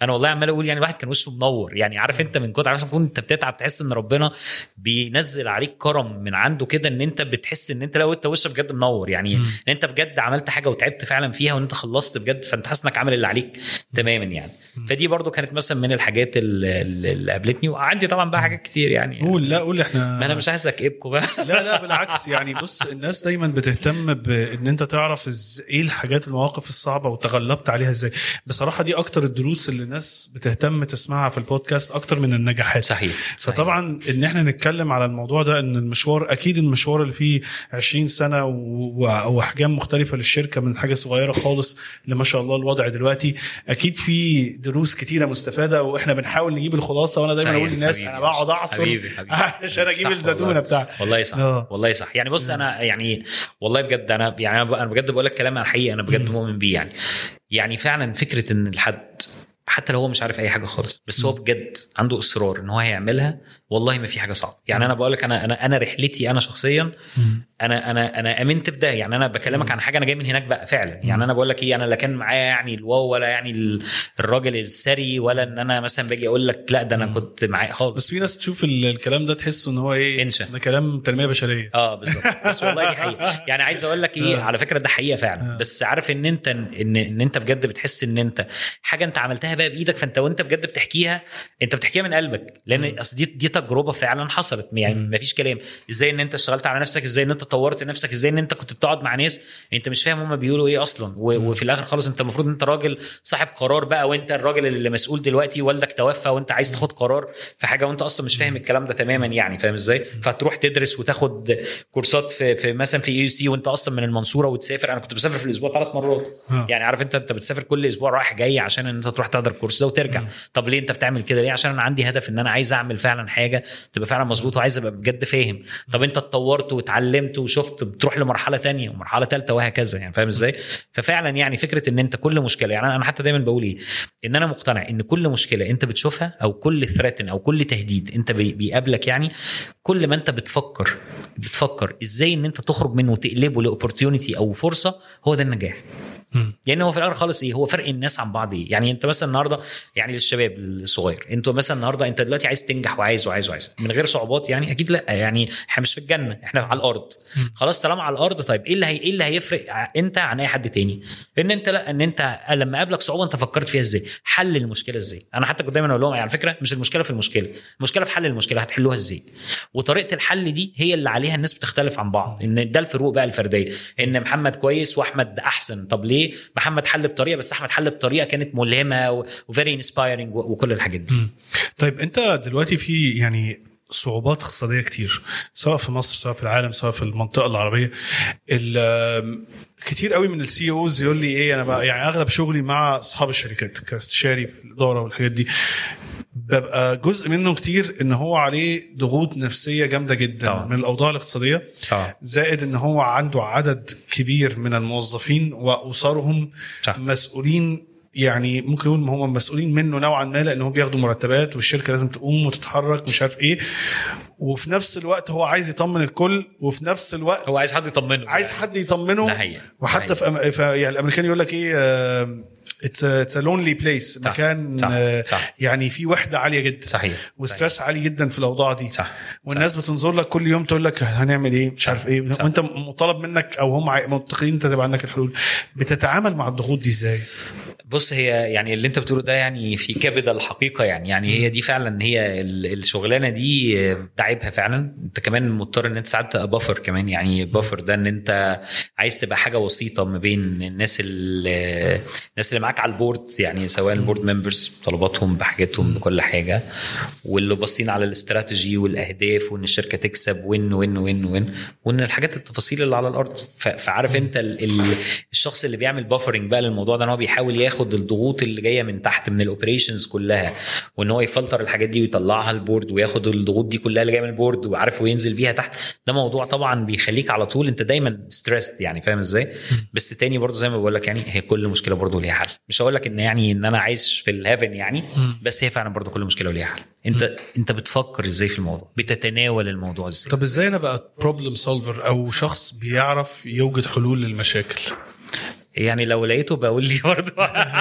انا والله عمال اقول يعني الواحد كان وشه منور يعني عارف انت من كتر عارف انت بتتعب تحس ان ربنا بينزل عليك كرم من عنده كده ان انت بتحس ان انت لو انت وشك بجد منور يعني ان انت بجد عملت حاجه وتعبت فعلا فيها وان انت خلصت بجد فانت حاسس انك عامل اللي عليك تماما يعني فدي برضو كانت مثلا من الحاجات اللي, اللي قابلتني وعندي طبعا بقى حاجات كتير يعني قول لا قول احنا ما انا مش عايز اكئبكم بقى لا لا بالعكس يعني بص الناس دايما بتهتم بان انت تعرف إز... ايه الحاجات المواقف الصعبه وتغلبت عليها ازاي بصراحه دي اكتر الدروس اللي الناس بتهتم تسمعها في البودكاست اكتر من النجاحات صحيح فطبعا ان احنا نتكلم على الموضوع ده ان المشوار اكيد المشوار اللي فيه 20 سنه و- واحجام مختلفه للشركه من حاجه صغيره خالص لما شاء الله الوضع دلوقتي اكيد في دروس كتيره مستفاده واحنا بنحاول نجيب الخلاصه وانا دايما صحيح. اقول للناس حبيبي. انا بقعد اعصر حبيبي حبيبي عشان اجيب صح الزيتونه والله. بتاعتي والله صح آه. والله صح يعني بص انا يعني والله بجد انا يعني انا ب- أنا بجد بقول لك كلام انا حقيقي انا بجد مؤمن بيه يعني يعني فعلا فكره ان الحد حتى لو هو مش عارف اي حاجه خالص بس هو بجد عنده اصرار ان هو هيعملها والله ما في حاجه صعبه يعني انا بقول لك انا انا انا رحلتي انا شخصيا انا انا انا امنت بده يعني انا بكلمك عن حاجه انا جاي من هناك بقى فعلا يعني انا بقول لك ايه انا لا كان معايا يعني الواو ولا يعني ال- الراجل الثري ولا ان انا مثلا باجي اقول لك لا ده انا كنت معايا خالص بس في ناس تشوف ال- الكلام ده تحس ان هو ايه انشا. ده كلام تنميه بشريه اه بالظبط بس والله دي حقيقه يعني عايز اقول لك ايه على فكره ده حقيقه فعلا بس عارف ان انت ان ان انت بجد بتحس ان انت حاجه انت عملتها بقى بايدك فانت وانت بجد بتحكيها انت بتحكيها من قلبك لان اصل دي دي تجربه فعلا حصلت يعني ما فيش كلام ازاي ان انت اشتغلت على نفسك ازاي ان انت طورت نفسك ازاي ان انت كنت بتقعد مع ناس انت مش فاهم هم بيقولوا ايه اصلا و- وفي الاخر خالص انت المفروض انت راجل صاحب قرار بقى وانت الراجل اللي مسؤول دلوقتي والدك توفى وانت عايز تاخد قرار في حاجه وانت اصلا مش فاهم الكلام ده تماما يعني فاهم ازاي فتروح تدرس وتاخد كورسات في, في مثلا في اي سي وانت اصلا من المنصوره وتسافر انا كنت بسافر في الاسبوع ثلاث مرات آه. يعني عارف انت انت بتسافر كل اسبوع رايح جاي عشان ان انت تروح تحضر الكورس ده وترجع طب ليه انت بتعمل كده ليه عشان انا عندي هدف ان انا عايز اعمل فعلا حاجه تبقى فعلا مظبوط وعايز ابقى بجد فاهم طب انت اتطورت واتعلمت وشفت بتروح لمرحله تانية ومرحله ثالثه وهكذا يعني فاهم ازاي ففعلا يعني فكره ان انت كل مشكله يعني انا حتى دايما بقول ايه ان انا مقتنع ان كل مشكله انت بتشوفها او كل ثريتن او كل تهديد انت بي- بيقابلك يعني كل ما انت بتفكر بتفكر ازاي ان انت تخرج منه وتقلبه لاوبورتيونيتي او فرصه هو ده النجاح لان هو في الاخر خالص ايه هو فرق الناس عن بعض ايه يعني انت مثلا النهارده يعني للشباب الصغير انتوا مثلا النهارده انت دلوقتي عايز تنجح وعايز وعايز وعايز من غير صعوبات يعني اكيد لا يعني احنا مش في الجنه احنا على الارض خلاص طالما على الارض طيب ايه اللي هي ايه اللي هيفرق ع- انت عن اي حد تاني ان انت لا ان انت لما قابلك صعوبه انت فكرت فيها ازاي حل المشكله ازاي انا حتى كنت دايما اقول لهم على فكره مش المشكله في المشكله المشكله في حل المشكله هتحلوها ازاي وطريقه الحل دي هي اللي عليها الناس بتختلف عن بعض ان ده الفروق بقى الفرديه ان محمد كويس واحمد احسن طب ليه محمد حل بطريقه بس احمد حل بطريقه كانت ملهمه وفيري انسبايرنج وكل الحاجات دي طيب انت دلوقتي في يعني صعوبات اقتصاديه كتير سواء في مصر سواء في العالم سواء في المنطقه العربيه ال- كتير قوي من السي اوز يقول لي ايه انا بقى يعني اغلب شغلي مع اصحاب الشركات كاستشاري في الاداره والحاجات دي ببقى جزء منه كتير ان هو عليه ضغوط نفسيه جامده جدا طبعا. من الاوضاع الاقتصاديه طبعا. زائد ان هو عنده عدد كبير من الموظفين واسرهم صح. مسؤولين يعني ممكن نقول هم مسؤولين منه نوعا ما لان هم بياخدوا مرتبات والشركه لازم تقوم وتتحرك مش عارف ايه وفي نفس الوقت هو عايز يطمن الكل وفي نفس الوقت هو عايز حد يطمنه عايز حد يطمنه ده حقيقة. وحتى ده في, أم... في يعني الامريكان يقول لك ايه اتس اتس لونلي بليس صح. مكان صح. آه، صح. يعني في وحده عاليه جدا صحيح وستريس عالي جدا في الاوضاع دي صح. والناس بتنظر لك كل يوم تقول لك هنعمل ايه مش عارف ايه صح. وانت مطالب منك او هم عاي- معتقدين انت تبقى عندك الحلول بتتعامل مع الضغوط دي ازاي؟ بص هي يعني اللي انت بتقوله ده يعني في كبد الحقيقه يعني يعني هي دي فعلا هي ال- الشغلانه دي ده عيبها فعلا انت كمان مضطر ان انت ساعات تبقى بافر كمان يعني بافر ده ان انت عايز تبقى حاجه وسيطه ما بين الناس اللي الناس اللي معاك على البورد يعني سواء البورد ممبرز طلباتهم بحاجاتهم بكل حاجه واللي باصين على الاستراتيجي والاهداف وان الشركه تكسب وين وين وين وين وان الحاجات التفاصيل اللي على الارض ف- فعارف انت ال ال الشخص اللي بيعمل بافرنج بقى للموضوع ده ان هو بيحاول ياخد الضغوط اللي جايه من تحت من الاوبريشنز كلها وان هو يفلتر الحاجات دي ويطلعها البورد وياخد الضغوط دي كلها اللي جايه من البورد وعارف وينزل بيها تحت ده موضوع طبعا بيخليك على طول انت دايما ستريسد يعني فاهم ازاي بس تاني برضه زي ما بقول لك يعني هي كل مشكله برضه ليها حل مش هقول لك ان يعني ان انا عايش في الهيفن يعني بس هي فعلا برضه كل مشكله وليها حل انت انت بتفكر ازاي في الموضوع بتتناول الموضوع ازاي طب ازاي انا بقى بروبلم سولفر او شخص بيعرف يوجد حلول للمشاكل؟ يعني لو لقيته بقول لي برضه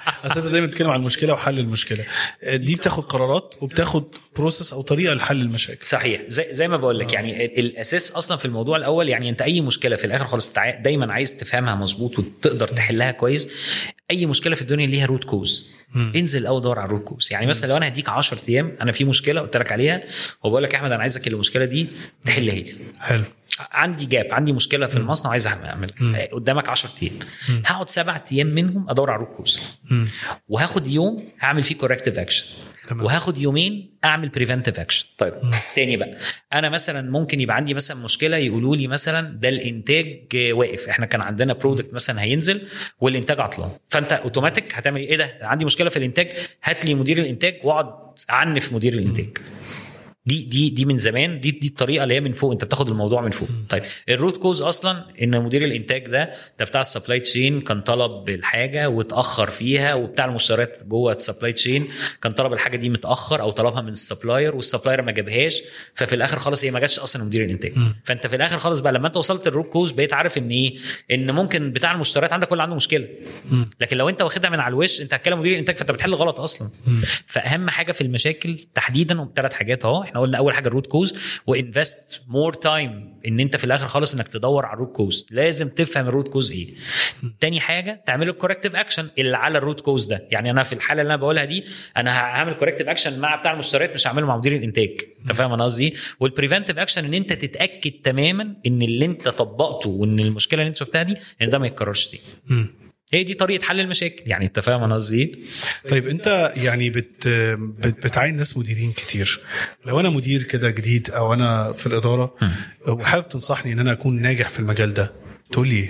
اصل انت دايما بتتكلم عن المشكله وحل المشكله دي بتاخد قرارات وبتاخد بروسس او طريقه لحل المشاكل صحيح زي زي ما بقول لك يعني ال- الاساس اصلا في الموضوع الاول يعني انت اي مشكله في الاخر خالص تع- دايما عايز تفهمها مظبوط وتقدر تحلها كويس اي مشكله في الدنيا ليها روت كوز انزل الاول دور على الروت كوز يعني مثلا لو انا هديك 10 ايام انا في مشكله قلت لك عليها وبقول لك يا احمد انا عايزك المشكله دي تحلها لي حلو عندي جاب عندي مشكله في المصنع وعايز اعمل قدامك 10 ايام هقعد سبع ايام منهم ادور على الروت كوز وهاخد يوم هعمل فيه كوركتيف اكشن تمام. وهاخد يومين اعمل بريفنتيف اكشن طيب تاني بقى انا مثلا ممكن يبقى عندي مثلا مشكله يقولوا لي مثلا ده الانتاج واقف احنا كان عندنا برودكت مثلا هينزل والانتاج عطلان فانت اوتوماتيك هتعمل ايه ده عندي مشكله في الانتاج هات لي مدير الانتاج واقعد عنف مدير الانتاج دي دي دي من زمان دي دي الطريقه اللي هي من فوق انت بتاخد الموضوع من فوق طيب الروت كوز اصلا ان مدير الانتاج ده ده بتاع السبلاي تشين كان طلب الحاجه واتاخر فيها وبتاع المشتريات جوه السبلاي تشين كان طلب الحاجه دي متاخر او طلبها من السبلاير والسبلاير ما جابهاش ففي الاخر خالص هي ما جاتش اصلا مدير الانتاج فانت في الاخر خالص بقى لما انت وصلت الروت كوز بقيت عارف ان ايه ان ممكن بتاع المشتريات عندك كله عنده مشكله لكن لو انت واخدها من على الوش انت هتكلم مدير الانتاج فانت بتحل غلط اصلا فاهم حاجه في المشاكل تحديدا ثلاث حاجات اهو احنا قلنا اول حاجه الروت كوز وانفست مور تايم ان انت في الاخر خالص انك تدور على الروت كوز لازم تفهم الروت كوز ايه تاني حاجه تعمل الكوركتيف اكشن اللي على الروت كوز ده يعني انا في الحاله اللي انا بقولها دي انا هعمل كوركتيف اكشن مع بتاع المشتريات مش هعمله مع مدير الانتاج انت فاهم انا قصدي إيه؟ والبريفنتيف اكشن ان انت تتاكد تماما ان اللي انت طبقته وان المشكله اللي انت شفتها دي ان ده ما يتكررش تاني هي دي طريقه حل المشاكل يعني انت فاهم انا قصدي ايه؟ طيب انت يعني بت بت بتعين ناس مديرين كتير لو انا مدير كده جديد او انا في الاداره وحابب تنصحني ان انا اكون ناجح في المجال ده تقول لي ايه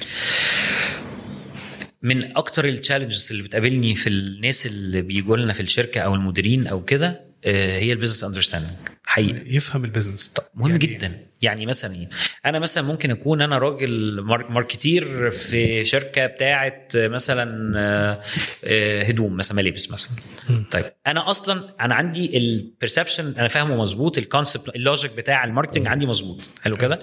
من اكتر التشالنجز اللي بتقابلني في الناس اللي بيجوا لنا في الشركه او المديرين او كده آه، هي البيزنس اندرستاندنج حقيقي يفهم البيزنس مهم يعني يعني جدا يعني مثلا ايه انا مثلا ممكن اكون انا راجل مار- ماركتير في شركه بتاعه مثلا آه، آه، هدوم مثلا ملابس مثلا طيب انا اصلا انا عندي البرسبشن انا فاهمه مظبوط الكونسبت اللوجيك بتاع الماركتنج عندي مظبوط حلو كده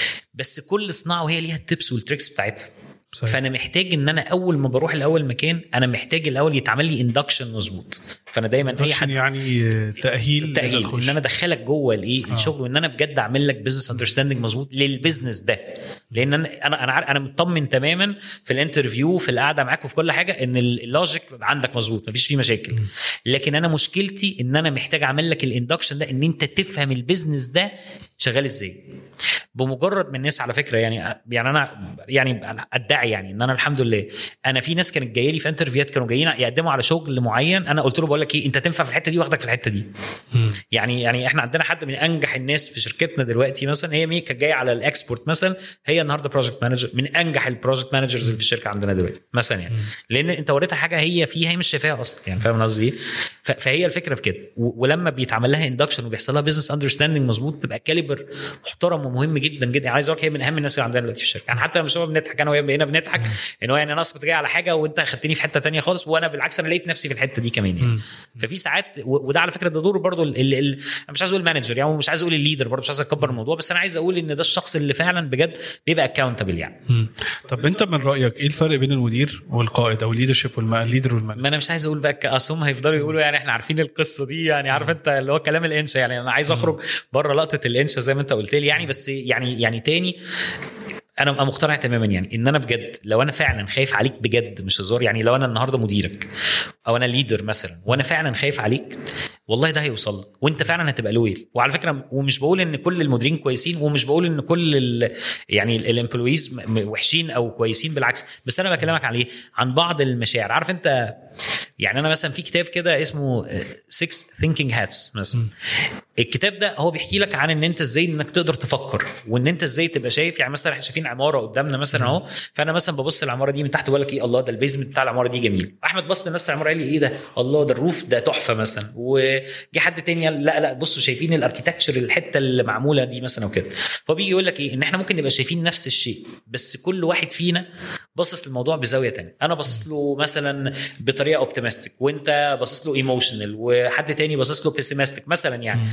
بس كل صناعه وهي ليها التبس والتريكس بتاعتها صحيح. فانا محتاج ان انا اول ما بروح الاول مكان انا محتاج الاول يتعمل لي اندكشن مظبوط فانا دايما اي حد يعني تاهيل تاهيل إنك تخش. ان انا ادخلك جوه الايه الشغل وان انا بجد اعمل لك بزنس اندرستاندنج مظبوط للبزنس ده لان انا انا انا, عارف أنا مطمن تماما في الانترفيو في القعده معاك وفي كل حاجه ان ال- اللوجيك عندك مظبوط مفيش فيه مشاكل لكن انا مشكلتي ان انا محتاج اعمل لك الاندكشن ده ان انت تفهم البيزنس ده شغال ازاي بمجرد من الناس على فكره يعني يعني انا يعني أنا ادعي يعني ان انا الحمد لله انا في ناس كانت جايه لي في انترفيوهات كانوا جايين يقدموا على شغل معين انا قلت له بقول لك ايه انت تنفع في الحته دي واخدك في الحته دي يعني يعني احنا عندنا حد من انجح الناس في شركتنا دلوقتي مثلا هي مين كانت جايه على الاكسبورت مثلا هي النهارده بروجكت مانجر من انجح البروجكت مانجرز اللي في الشركه عندنا دلوقتي مثلا يعني لان انت وريتها حاجه هي فيها هي مش شايفاها اصلا يعني فاهم أنا قصدي إيه؟ ف- فهي الفكره في كده و- ولما بيتعمل لها اندكشن وبيحصل لها بزنس اندرستاندنج مظبوط تبقى كاليبر محترم ومهم جدا جدا يعني عايز اقول لك هي من اهم الناس اللي عندنا دلوقتي في الشركه يعني حتى مش هو بنضحك انا وهي بقينا بنضحك ان هو يعني انا أصلاً كنت جاي على حاجه وانت خدتني في حته تانية خالص وانا بالعكس انا لقيت نفسي في الحته دي كمان يعني ففي ساعات و- وده على فكره ده دوره برضو ال ال ال انا مش عايز اقول المانجر يعني مش عايز اقول الليدر برضو مش عايز اكبر الموضوع بس انا عايز اقول ان ده الشخص اللي فعلا بجد بيبقى اكاونتبل يعني مم. طب انت من رايك ايه الفرق بين المدير والقائد او الليدرشيب والليدر والمانجر ما انا مش عايز اقول بقى اصل هم هيفضلوا يقولوا يعني احنا عارفين القصه دي يعني عارف انت اللي هو كلام الانشا يعني انا عايز اخرج بره لقطه الانشا زي ما انت قلت لي يعني بس يعني يعني تاني انا أبقى مقتنع تماما يعني ان انا بجد لو انا فعلا خايف عليك بجد مش هزار يعني لو انا النهارده مديرك او انا ليدر مثلا وانا فعلا خايف عليك والله ده هيوصل لك وانت فعلا هتبقى لويل وعلى فكره ومش بقول ان كل المديرين كويسين ومش بقول ان كل ال يعني الامبلويز وحشين او كويسين بالعكس بس انا بكلمك عليه عن بعض المشاعر عارف انت يعني انا مثلا في كتاب كده اسمه 6 ثينكينج هاتس مثلا الكتاب ده هو بيحكي لك عن ان انت ازاي انك تقدر تفكر وان انت ازاي تبقى شايف يعني مثلا احنا شايفين عماره قدامنا مثلا اهو فانا مثلا ببص العماره دي من تحت بقول لك ايه الله ده البيزمنت بتاع العماره دي جميل احمد بص لنفس العماره قال لي ايه ده الله ده الروف ده تحفه مثلا وجه حد تاني قال لا لا بصوا شايفين الاركيتكتشر الحته اللي معموله دي مثلا وكده فهو بيجي يقول لك ايه ان احنا ممكن نبقى شايفين نفس الشيء بس كل واحد فينا باصص للموضوع بزاويه تانية انا باصص له مثلا بطريقه اوبتيمستيك وانت باصص له ايموشنال وحد تاني باصص له بيسيمستيك مثلا يعني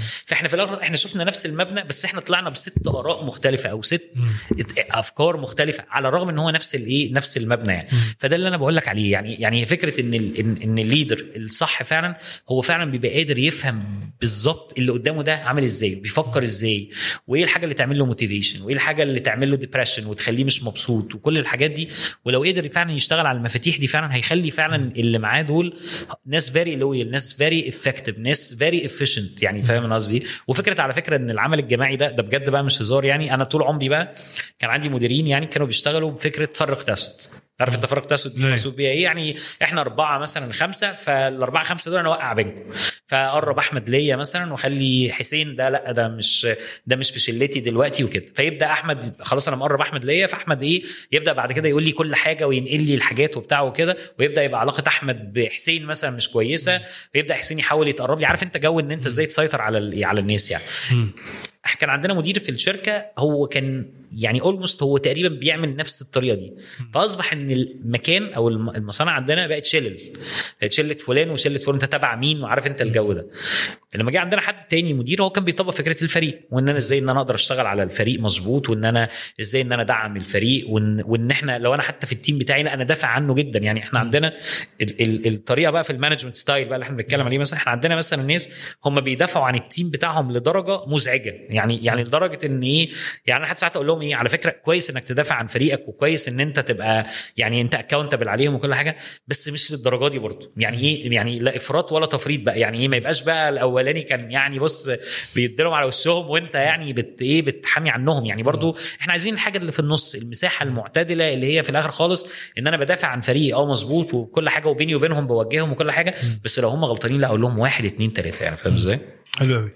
فاحنا في الاخر احنا شفنا نفس المبنى بس احنا طلعنا بست اراء مختلفه او ست افكار مختلفه على الرغم ان هو نفس الايه نفس المبنى يعني فده اللي انا بقول لك عليه يعني يعني هي فكره ان ال ان, إن الليدر الصح فعلا هو فعلا بيبقى قادر يفهم بالظبط اللي قدامه ده عامل ازاي بيفكر ازاي وايه الحاجه اللي تعمل له موتيفيشن وايه الحاجه اللي تعمل له ديبرشن وتخليه مش مبسوط وكل الحاجات دي ولو قدر فعلا يشتغل على المفاتيح دي فعلا هيخلي فعلا اللي معاه دول ناس فيري لويال ناس فيري افكتيف ناس فيري افيشنت يعني فاهم أنا قصدي وفكره على فكره ان العمل الجماعي ده ده بجد بقى مش هزار يعني انا طول عمري بقى كان عندي مديرين يعني كانوا بيشتغلوا بفكره فرق تسد عارف انت فرق تسد دي أيوة. مقصود بيها ايه يعني احنا اربعه مثلا خمسه فالاربعه خمسه دول انا اوقع بينكم فقرب احمد ليا مثلا وخلي حسين ده لا ده مش ده مش في شلتي دلوقتي وكده فيبدا احمد خلاص انا مقرب احمد ليا فاحمد ايه يبدا بعد كده يقول لي كل حاجه وينقل لي الحاجات وبتاع وكده ويبدا يبقى علاقه احمد بحسين مثلا مش كويسه ويبدا حسين يحاول يتقرب لي عارف انت جو ان انت ازاي تسيطر على ال- على الناس يعني كان عندنا مدير في الشركه هو كان يعني اولموست هو تقريبا بيعمل نفس الطريقه دي فاصبح ان المكان او الم- المصانع عندنا بقت شلل بقت شله فلان وشله فلان انت تبع مين وعارف انت الجو ده لما جه عندنا حد تاني مدير هو كان بيطبق فكره الفريق وان انا ازاي ان انا اقدر اشتغل على الفريق مظبوط وان انا ازاي ان انا ادعم الفريق وان, وإن احنا لو انا حتى في التيم بتاعي لا انا دافع عنه جدا يعني احنا عندنا ال ال الطريقه بقى في المانجمنت ستايل بقى اللي احنا بنتكلم عليه مثلا احنا عندنا مثلا ناس هم بيدافعوا عن التيم بتاعهم لدرجه مزعجه يعني يعني لدرجه ان ايه يعني انا حتى ساعات اقول لهم ايه على فكره كويس انك تدافع عن فريقك وكويس ان انت تبقى يعني انت اكاونتبل عليهم وكل حاجه بس مش للدرجه دي برضه يعني ايه يعني لا افراط ولا تفريط بقى يعني ايه ما يبقاش بقى الاولاني كان يعني بص بيديلهم على وشهم وانت يعني بت ايه بتحامي عنهم يعني برضه احنا عايزين الحاجه اللي في النص المساحه المعتدله اللي هي في الاخر خالص ان انا بدافع عن فريقي اه مظبوط وكل حاجه وبيني وبينهم بوجههم وكل حاجه بس لو هم غلطانين لا اقول لهم واحد اتنين تلاته يعني فاهم ازاي؟ حلو قوي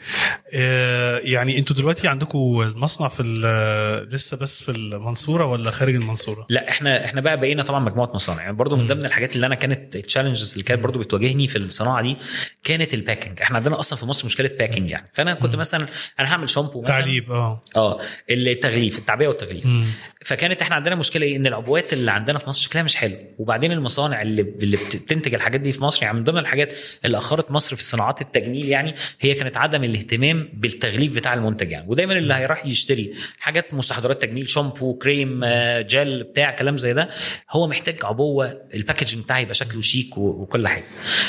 آه يعني انتوا دلوقتي عندكم المصنع في ال- لسه بس في المنصوره ولا خارج المنصوره؟ لا احنا احنا بقى بقينا طبعا مجموعه مصانع يعني برضو من ضمن الحاجات اللي انا كانت التشالنجز اللي كانت برضو بتواجهني في الصناعه دي كانت الباكينج احنا عندنا اصلا في مصر مشكله باكينج يعني فانا كنت مثلا انا هعمل شامبو مثلا تعليب اه اه التغليف التعبئه والتغليف فكانت احنا عندنا مشكله ايه ان العبوات اللي عندنا في مصر شكلها مش حلو وبعدين المصانع اللي اللي بتنتج الحاجات دي في مصر يعني من ضمن الحاجات اللي اخرت مصر في صناعات التجميل يعني هي كانت عدم الاهتمام بالتغليف بتاع المنتج يعني ودايما اللي هيروح يشتري حاجات مستحضرات تجميل شامبو كريم آه، جل بتاع كلام زي ده هو محتاج عبوه الباكجنج بتاعي يبقى شكله شيك و- وكل حاجه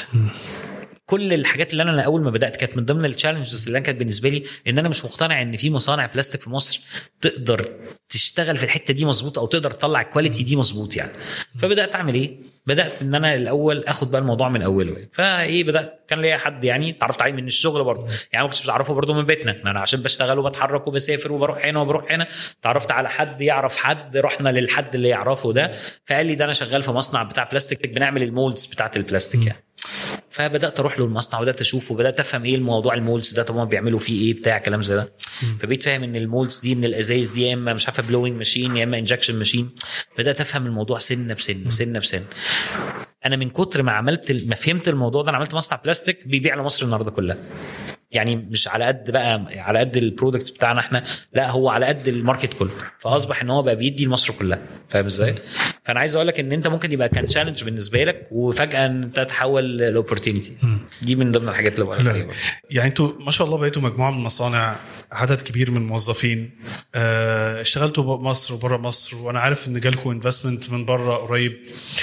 كل الحاجات اللي انا اول ما بدات كانت من ضمن التشالنجز اللي أنا كانت بالنسبه لي ان انا مش مقتنع ان في مصانع بلاستيك في مصر تقدر تشتغل في الحته دي مظبوط او تقدر تطلع الكواليتي دي مظبوط يعني فبدات اعمل ايه بدات ان انا الاول اخد بقى الموضوع من اوله يعني. فايه بدات كان ليا حد يعني اتعرفت عليه من الشغل برضه يعني ما كنتش بعرفه برضه من بيتنا ما انا عشان بشتغل وبتحرك وبسافر وبروح هنا وبروح هنا اتعرفت على حد يعرف حد رحنا للحد اللي يعرفه ده فقال لي ده انا شغال في مصنع بتاع بلاستيك بنعمل المولدز بتاعت البلاستيك يعني فبدات اروح له المصنع وبدات اشوفه وبدات افهم ايه الموضوع المولدز ده طب هم بيعملوا فيه ايه بتاع كلام زي ده فبقيت فاهم ان المولدز دي من الازايز دي يا اما مش عارفه بلوينج ماشين يا اما انجكشن ماشين بدات افهم الموضوع سنه بسنه سنه بسنه انا من كتر ما عملت ما فهمت الموضوع ده انا عملت مصنع بلاستيك بيبيع لمصر النهارده كلها يعني مش على قد بقى على قد البرودكت بتاعنا احنا لا هو على قد الماركت كله فاصبح ان هو بقى بيدي لمصر كلها فاهم ازاي؟ فانا عايز اقول لك ان انت ممكن يبقى كان تشالنج بالنسبه لك وفجاه انت تتحول لاوبورتيونيتي دي من ضمن الحاجات اللي بقول لك عليها لا. يعني انتوا ما شاء الله بقيتوا مجموعه من المصانع عدد كبير من الموظفين آه، اشتغلتوا مصر وبره مصر وانا عارف ان جالكم انفستمنت من بره قريب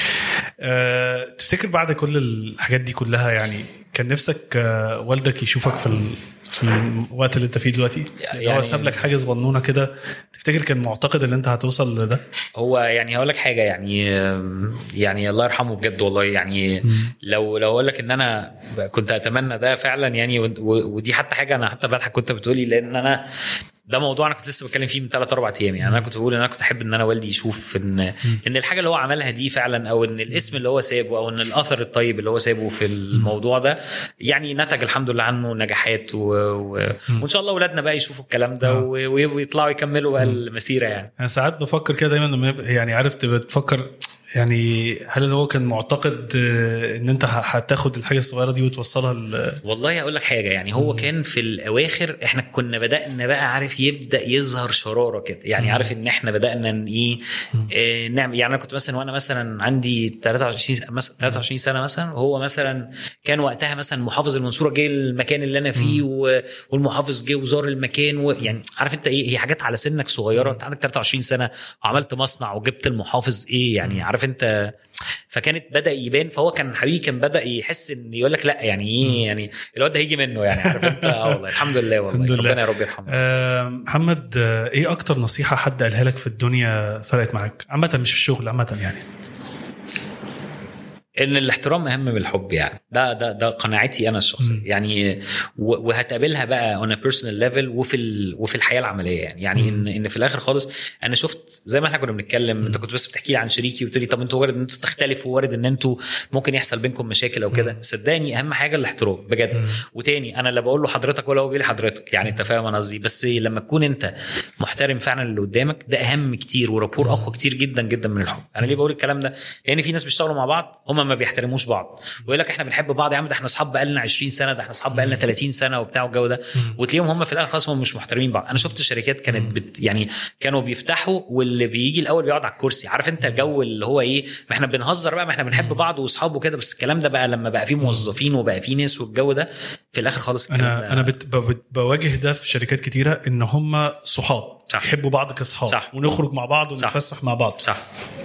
آه، تفتكر بعد كل الحاجات دي كلها يعني كان نفسك آه، والدك يشوفك في ال... في الوقت اللي انت فيه دلوقتي يعني هو يعني- ساب لك حاجه صغنونه كده تفتكر كان معتقد ان انت هتوصل لده هو يعني هقول لك حاجه يعني يعني الله يرحمه بجد والله يعني لو لو اقول لك ان انا كنت اتمنى ده فعلا يعني و- و- ودي حتى حاجه انا حتى بضحك كنت بتقولي لان انا ده موضوع انا كنت لسه بتكلم فيه من ثلاث اربع ايام يعني انا كنت بقول ان انا كنت احب ان انا والدي يشوف ان ان الحاجه اللي هو عملها دي فعلا او ان الاسم اللي هو سابه او ان الاثر الطيب اللي هو سابه في الموضوع ده يعني نتج الحمد لله عنه نجاحات و... و... وان شاء الله اولادنا بقى يشوفوا الكلام ده و... ويطلعوا يكملوا بقى المسيره يعني انا ساعات بفكر كده دايما لما يبقى- يعني عارف تبقى تفكر يعني هل هو كان معتقد آه، ان انت ه- هتاخد الحاجه الصغيره دي وتوصلها ل... والله اقول لك حاجه يعني هو كان في الاواخر احنا كنا بدانا بقى عارف يبدا يظهر شراره كده يعني عارف ان احنا بدانا ن- ايه آه، نعمل يعني انا كنت مثلا وانا مثلا عندي 23 س- مثلا 23 سنه مثلا وهو مثلا كان وقتها مثلا محافظ المنصوره جه المكان اللي انا فيه و- والمحافظ جه وزار المكان ويعني عارف انت ايه هي حاجات على سنك صغيره انت عندك 23 سنه وعملت مصنع وجبت المحافظ ايه يعني عارف انت فكانت بدا يبان فهو كان حبيبي كان بدا يحس ان يقول لك لا يعني ايه يعني الواد ده هيجي منه يعني عارف انت اه والله الحمد لله والله الحمد لله. ربنا يا رب يرحمه آه، محمد آه، ايه اكتر نصيحه حد قالها لك في الدنيا فرقت معاك عامه مش في الشغل عامه يعني ان الاحترام اهم من الحب يعني ده ده ده قناعتي انا الشخصيه يعني و- وهتقابلها بقى اون بيرسونال ليفل وفي ال- وفي الحياه العمليه يعني يعني ان ان في الاخر خالص انا شفت زي ما احنا كنا بنتكلم انت كنت بس بتحكي لي عن شريكي وتقول لي طب انتوا وارد ان انتوا تختلفوا وارد ان انتوا ممكن يحصل بينكم مشاكل او كده صدقني اهم حاجه الاحترام بجد وتاني انا لا بقول له حضرتك ولا هو بيقول لي حضرتك يعني انت فاهم انا قصدي بس لما تكون انت محترم فعلا اللي قدامك ده اهم كتير ورابور اقوى كتير جدا جدا من الحب انا ليه بقول الكلام ده لان في ناس بيشتغلوا مع بعض هم ما بيحترموش بعض ويقول لك احنا بنحب بعض يا عم ده احنا اصحاب بقالنا 20 سنه ده احنا اصحاب بقالنا 30 سنه وبتاع والجو ده وتلاقيهم هم في الاخر خلاص هم مش محترمين بعض انا شفت شركات كانت بت يعني كانوا بيفتحوا واللي بيجي الاول بيقعد على الكرسي عارف انت الجو اللي هو ايه ما احنا بنهزر بقى ما احنا بنحب بعض واصحاب وكده بس الكلام ده بقى لما بقى فيه موظفين وبقى فيه ناس والجو ده في الاخر خالص الكلام ده انا انا بت... بت... بواجه ده في شركات كتيره ان هم صحاب صح. يحبوا بعض كاصحاب صح. ونخرج مع بعض ونتفسح مع بعض صح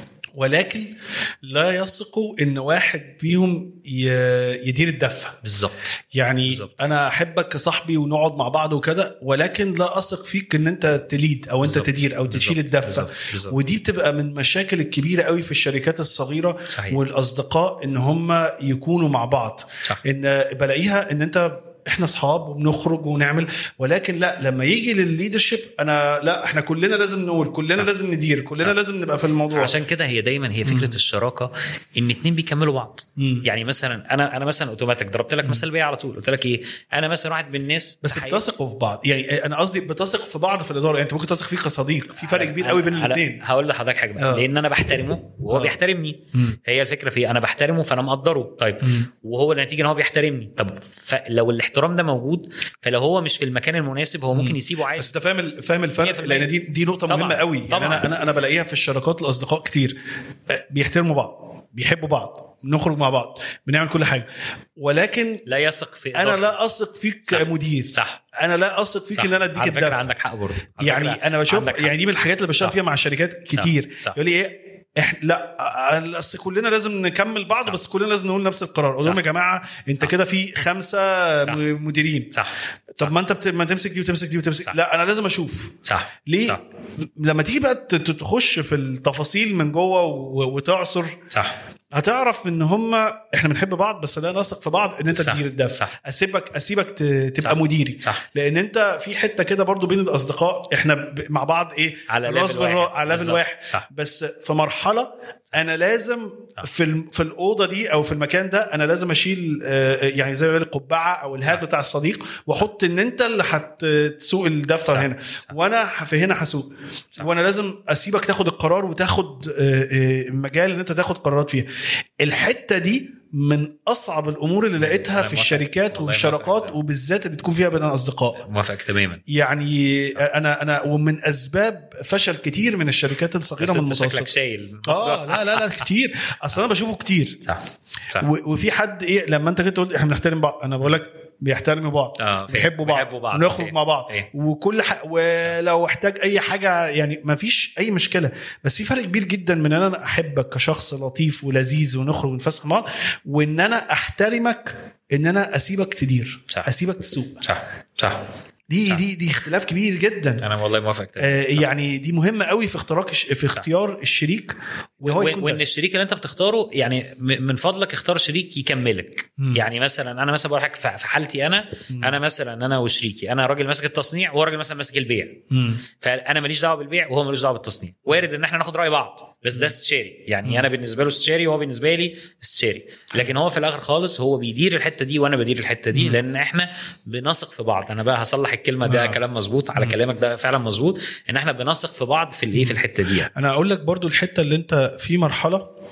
ولكن لا يثقوا ان واحد فيهم ي... يدير الدفه بالظبط يعني بالظبط. انا احبك كصاحبي ونقعد مع بعض وكده ولكن لا اثق فيك ان انت تليد او انت بالظبط. تدير او تشيل بالظبط. الدفه بالظبط. بالظبط. ودي بتبقى من المشاكل الكبيره قوي في الشركات الصغيره صحيح. والاصدقاء ان هم يكونوا مع بعض صح. ان بلاقيها ان انت احنا اصحاب وبنخرج ونعمل ولكن لا لما يجي للليدرشيب انا لا احنا كلنا لازم نقول كلنا صح. لازم ندير كلنا صح. لازم نبقى في الموضوع عشان كده هي دايما هي فكره الشراكه ان اتنين بيكملوا بعض يعني مثلا انا انا مثلا اوتوماتيك ضربت لك مثل بيا على طول قلت لك ايه انا مثلا واحد من الناس بس الحقيقة- بتثقوا في بعض يعني انا قصدي بتثق في بعض في الاداره يعني انت ممكن تثق فيه كصديق في فرق كبير قوي بين أنا- الاثنين هقول لحضرتك حاجه بقى آه. لان انا بحترمه وهو آه. بيحترمني فهي الفكره في إيه؟ انا بحترمه فانا مقدره طيب وهو النتيجه ان هو بيحترمني طب فلو الاحترام ده موجود فلو هو مش في المكان المناسب هو ممكن يسيبه عادي بس انت فاهم ال- فاهم الفرق 100%. لان دي دي نقطه طبعاً. مهمه قوي يعني طبعاً. انا انا انا بلاقيها في الشراكات الاصدقاء كتير آه، بيحترموا بعض بيحبوا بعض نخرج مع بعض بنعمل كل حاجه ولكن لا يثق في انا إدارته. لا اثق فيك صح. كمدير صح انا لا اثق فيك صح. ان انا اديك على فكره الدفع عندك حق برضه على يعني فكرة انا بشوف عندك حق. يعني دي من الحاجات اللي بشتغل صح. فيها مع شركات كتير صح. يقول لي ايه احنا لا آه، اصل كلنا لازم نكمل بعض صح. بس كلنا لازم نقول نفس القرار اقول لهم صح. يا جماعه انت كده في خمسه صح. م- مديرين صح طب ما انت بت... ما تمسك دي وتمسك دي وتمسك صح. لا انا لازم اشوف صح ليه صح. لما تيجي بقى ت- ت- تخش في التفاصيل من جوه و- وتعصر صح هتعرف ان هم احنا بنحب بعض بس لا نثق في بعض ان انت صح. تدير الدفع صح. اسيبك اسيبك ت- تبقى صح. مديري صح. لان انت في حته كده برضو بين الاصدقاء احنا ب- مع بعض ايه على راس level بالراس واحد. على ليفل بالظبط. واحد صح. بس في مرحله انا لازم في الم- في الاوضه دي او في المكان ده انا لازم اشيل آه، يعني زي ما بيقول القبعه او الهات بتاع الصديق واحط ان انت اللي هتسوق الدفه صح. هنا صح. وانا ح- في هنا هسوق وانا لازم اسيبك تاخد القرار وتاخد آه، آه، مجال ان انت تاخد قرارات فيها الحته دي من اصعب الامور اللي لقيتها أنا في موافق. الشركات والله والشراكات موافق. وبالذات اللي تكون فيها بين اصدقاء موافق تماما يعني انا انا ومن اسباب فشل كتير من الشركات الصغيره بس من انت شكلك المتوسطه شايل اه لا لا لا كتير اصل انا بشوفه كتير صح صح و- وفي حد ايه لما انت كنت قلت احنا بنحترم بعض انا بقول لك بيحترموا بعض آه، فاهم. بيحبوا بعض, بيحبوا بعض. ونخرج فاهم. مع بعض فاهم. وكل ح... ولو احتاج اي حاجه يعني ما فيش اي مشكله بس في فرق كبير جدا من ان انا احبك كشخص لطيف ولذيذ ونخرج ونفسخ مع بعض وان انا احترمك ان انا اسيبك تدير صح. اسيبك تسوق صح صح دي دي دي اختلاف كبير جدا انا والله موافق تماما آه يعني دي مهمه قوي في اختراق في اختيار الشريك وهو وإن- يكون وان ده. الشريك اللي انت بتختاره يعني م- من فضلك اختار شريك يكملك يعني مثلا انا مثلا بقول لك في في حالتي انا انا مثلا انا وشريكي انا راجل ماسك التصنيع وهو راجل مثلا ماسك البيع مم. فانا ماليش دعوه بالبيع وهو ملوش دعوه بالتصنيع وارد ان احنا ناخد راي بعض بس ده استشاري يعني انا بالنسبه له استشاري وهو بالنسبه لي استشاري لكن هو في الاخر خالص هو بيدير الحته دي وانا بدير الحته دي لان احنا بنثق في بعض انا بقى هصلح الكلمه ده آه. كلام مظبوط على كلامك ده فعلا مظبوط ان احنا بنثق في بعض في الايه في الحته دي يعني. انا اقول لك برضو الحته اللي انت في مرحله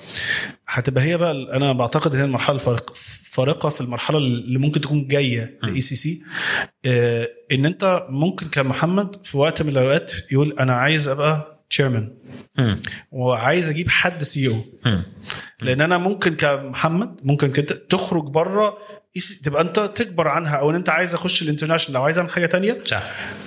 هتبقى هي بقى ال- انا بعتقد هي المرحله الفارقه فارقه في المرحله اللي ممكن تكون جايه لاي سي سي ان انت ممكن كمحمد في وقت من الاوقات يقول انا عايز ابقى تشيرمان مم. وعايز اجيب حد سي او مم. لان انا ممكن كمحمد ممكن كده تخرج بره تبقى انت تكبر عنها او ان انت عايز اخش الانترناشونال او عايز اعمل حاجه تانية صح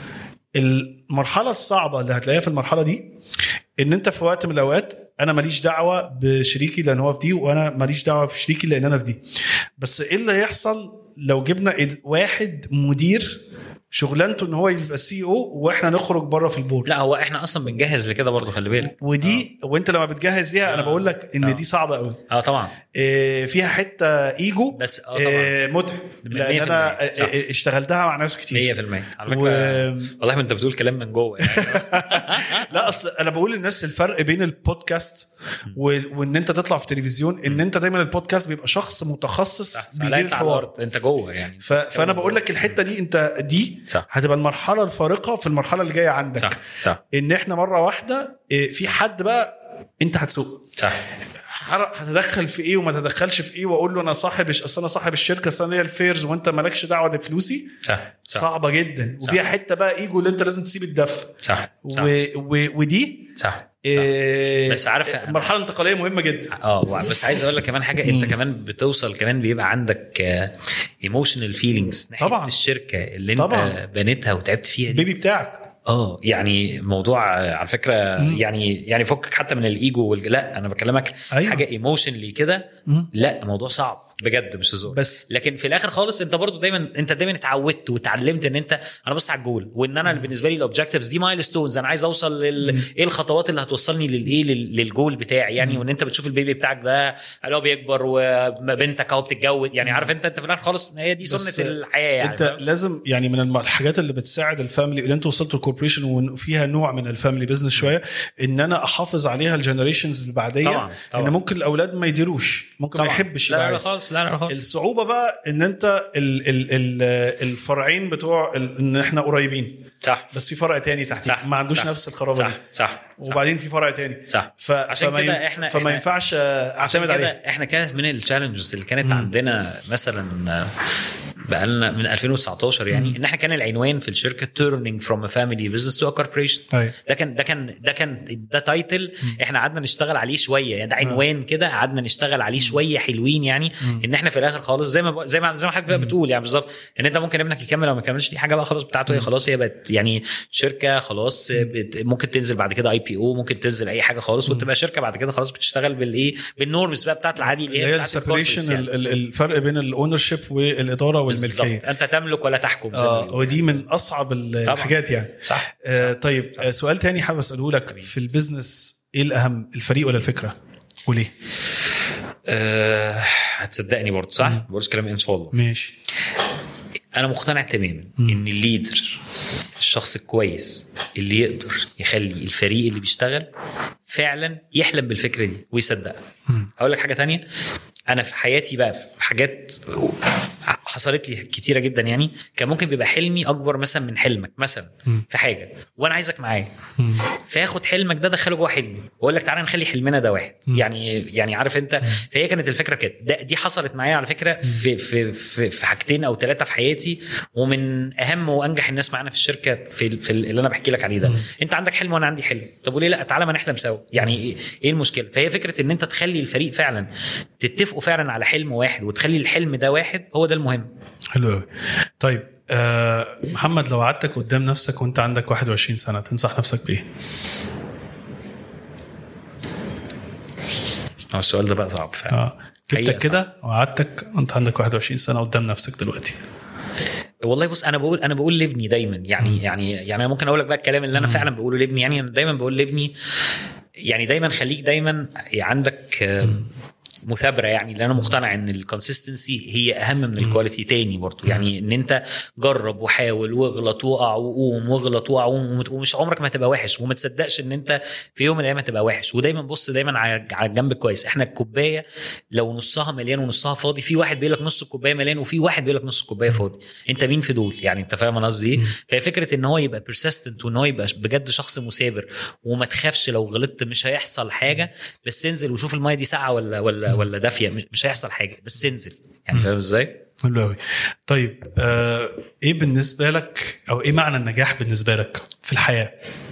المرحله الصعبه اللي هتلاقيها في المرحله دي ان انت في وقت من الاوقات انا ماليش دعوه بشريكي لان هو في دي وانا ماليش دعوه بشريكي لان انا في دي بس ايه اللي هيحصل لو جبنا إد- واحد مدير شغلانته ان هو يبقى سي او واحنا نخرج بره في البورد لا هو احنا اصلا بنجهز لكده برضه خلي بالك ودي وانت لما بتجهز ليها انا بقول لك ان آه. دي صعبه قوي اه طبعا إيه، فيها حته ايجو بس اه طبعا إيه، متعب لان انا 100% صح. إيه، اشتغلتها مع ناس كتير 100% على فكره و- والله ما انت بتقول كلام من جوه يعني لا اصل انا بقول للناس الفرق بين البودكاست و- وان انت تطلع في تلفزيون ان انت دايما البودكاست بيبقى شخص متخصص صح بيدير لا انت على الحوار الارض انت جوه يعني ف... فانا بقول لك الحته دي انت دي صح. هتبقى المرحله الفارقه في المرحله اللي جايه عندك صح صح ان احنا مره واحده إيه، في حد بقى انت هتسوق صح هر- هتدخل في ايه وما تدخلش في ايه واقول له انا صاحب الش- اصل انا صاحب الشركه اصل انا ليا الفيرز وانت مالكش دعوه دي فلوسي صح صح صعبه جدا وفيها حته بقى ايجو اللي انت لازم تسيب الدف صح صح و... و... ودي صح إيه بس عارف- مرحله انتقاليه مهمه جدا اه بس عايز اقول لك كمان حاجه انت كمان بتوصل كمان بيبقى عندك ايموشنال فيلينجز ناحيه طبعاً. الشركه اللي انت طبعاً. بنيتها وتعبت فيها دي البيبي بتاعك اه يعني موضوع آه، على فكره يعني يعني فكك حتى من الايجو والج... لا انا بكلمك أيوة. حاجه ايموشنلي كده لا موضوع صعب بجد مش هزار بس- لكن في الاخر خالص انت برضو دايما انت دايما اتعودت واتعلمت ان انت انا بص على الجول وان انا بالنسبه لي الاوبجكتيفز دي مايل ستونز انا عايز اوصل لل... ايه الخطوات اللي هتوصلني للايه لل... للجول بتاعي يعني وان انت بتشوف البيبي بتاعك ده اللي هو بيكبر وبنتك اهو بتتجوز يعني عارف انت انت في الاخر خالص هي دي بس سنه الحياه يعني انت لازم يعني من الم- الحاجات اللي بتساعد الفاميلي اللي انت وصلت الكوربريشن وفيها نوع من الفاميلي بزنس شويه ان انا احافظ عليها الجنريشنز اللي بعديه طبعاً، طبعاً. ان ممكن الاولاد ما يديروش ممكن ما طبعاً. يحبش لا يبقى لا, لا عايز. خالص لا لا خالص الصعوبه بقى ان انت ال ال ال الفرعين بتوع ال- ان احنا قريبين صح بس في فرع تاني تحت صح ما عندوش صح. نفس الخرابه صح دي صح وبعدين في فرع تاني صح. ف... عشان فما, كده ينف... إحنا- فما إحنا- ينفعش اعتمد كده عليه احنا كانت من التشالنجز اللي كانت عندنا مثلا بقالنا من 2019 يعني ان احنا كان العنوان في الشركه تيرنينج فروم ا فاميلي بزنس تو ا كوربريشن أيوة. ده كان ده كان ده كان ده تايتل احنا قعدنا نشتغل عليه شويه يعني ده عنوان كده قعدنا نشتغل عليه شويه حلوين يعني ان احنا في الاخر خالص زي ما ب- زي ما زي ما حضرتك بقى بتقول يعني بالظبط ان انت ممكن ابنك يكمل او ما يكملش دي حاجه بقى خلاص بتاعته هي خلاص هي بقت يعني شركه خلاص بت ممكن تنزل بعد كده اي بي او ممكن تنزل اي حاجه خالص وتبقى شركه بعد كده خلاص بتشتغل بالايه بالنورمز بقى بتاعت العادي اللي اللي هي هي بتاعت السبريشن الcorporates يعني. الفرق بين الاونر شيب والاداره والملكيه بالظبط انت تملك ولا تحكم زي ما اه بيقولوا. ودي من اصعب الحاجات يعني صح آه طيب آه سؤال تاني حابب اساله لك في البيزنس ايه الاهم الفريق ولا الفكره وليه أه هتصدقني برضه صح؟ بقولش كلام ان شاء الله ماشي انا مقتنع تماما ان الليدر الشخص الكويس اللي يقدر يخلي الفريق اللي بيشتغل فعلا يحلم بالفكره دي ويصدقها هقول لك حاجه تانية انا في حياتي بقى في حاجات حصلت لي كتيره جدا يعني كان ممكن بيبقى حلمي اكبر مثلا من حلمك مثلا في حاجه وانا عايزك معايا فاخد حلمك ده دخله جوه حلمي واقول لك تعالى نخلي حلمنا ده واحد يعني يعني عارف انت فهي كانت الفكره كده ده دي حصلت معايا على فكره في في في, في حاجتين او ثلاثه في حياتي ومن اهم وانجح الناس معانا في الشركه في, في اللي انا بحكي لك عليه ده انت عندك حلم وانا عندي حلم طب وليه لا تعالى ما نحلم سوا يعني ايه إيه المشكله فهي فكره ان انت تخلي الفريق فعلا تتفقوا فعلا على حلم واحد وتخلي الحلم ده واحد هو ده المهم حلو قوي طيب آه محمد لو قعدتك قدام نفسك وانت عندك 21 سنه تنصح نفسك بايه؟ هو السؤال ده بقى صعب فعلا اه حقيقة جبتك كده وقعدتك وانت عندك 21 سنه قدام نفسك دلوقتي والله بص انا بقول انا بقول لابني دايما يعني يعني يعني انا ممكن اقول لك بقى الكلام اللي انا فعلا بقوله لابني يعني انا دايما بقول لابني يعني دايما خليك دايما عندك آه، مثابره يعني لان انا مقتنع ان الكونسستنسي هي اهم من الكواليتي تاني برضه يعني ان انت جرب وحاول واغلط وقع وقوم واغلط وقع وقوم ومش عمرك ما هتبقى وحش وما تصدقش ان انت في يوم من الايام هتبقى وحش ودايما بص دايما على على الجنب الكويس احنا الكوبايه لو نصها مليان ونصها فاضي في واحد بيقول لك نص الكوبايه مليان وفي واحد بيقول لك نص الكوبايه فاضي انت مين في دول يعني انت فاهم انا قصدي ايه فهي فكره ان هو يبقى بيرسيستنت وان هو يبقى بجد شخص مثابر وما تخافش لو غلطت مش هيحصل حاجه بس انزل وشوف الميه دي ساقعه ولا ولا ولا دافيه مش, مش هيحصل حاجه بس انزل يعني فاهم ازاي؟ حلو قوي طيب آه ايه بالنسبه لك او ايه معنى النجاح بالنسبه لك في الحياه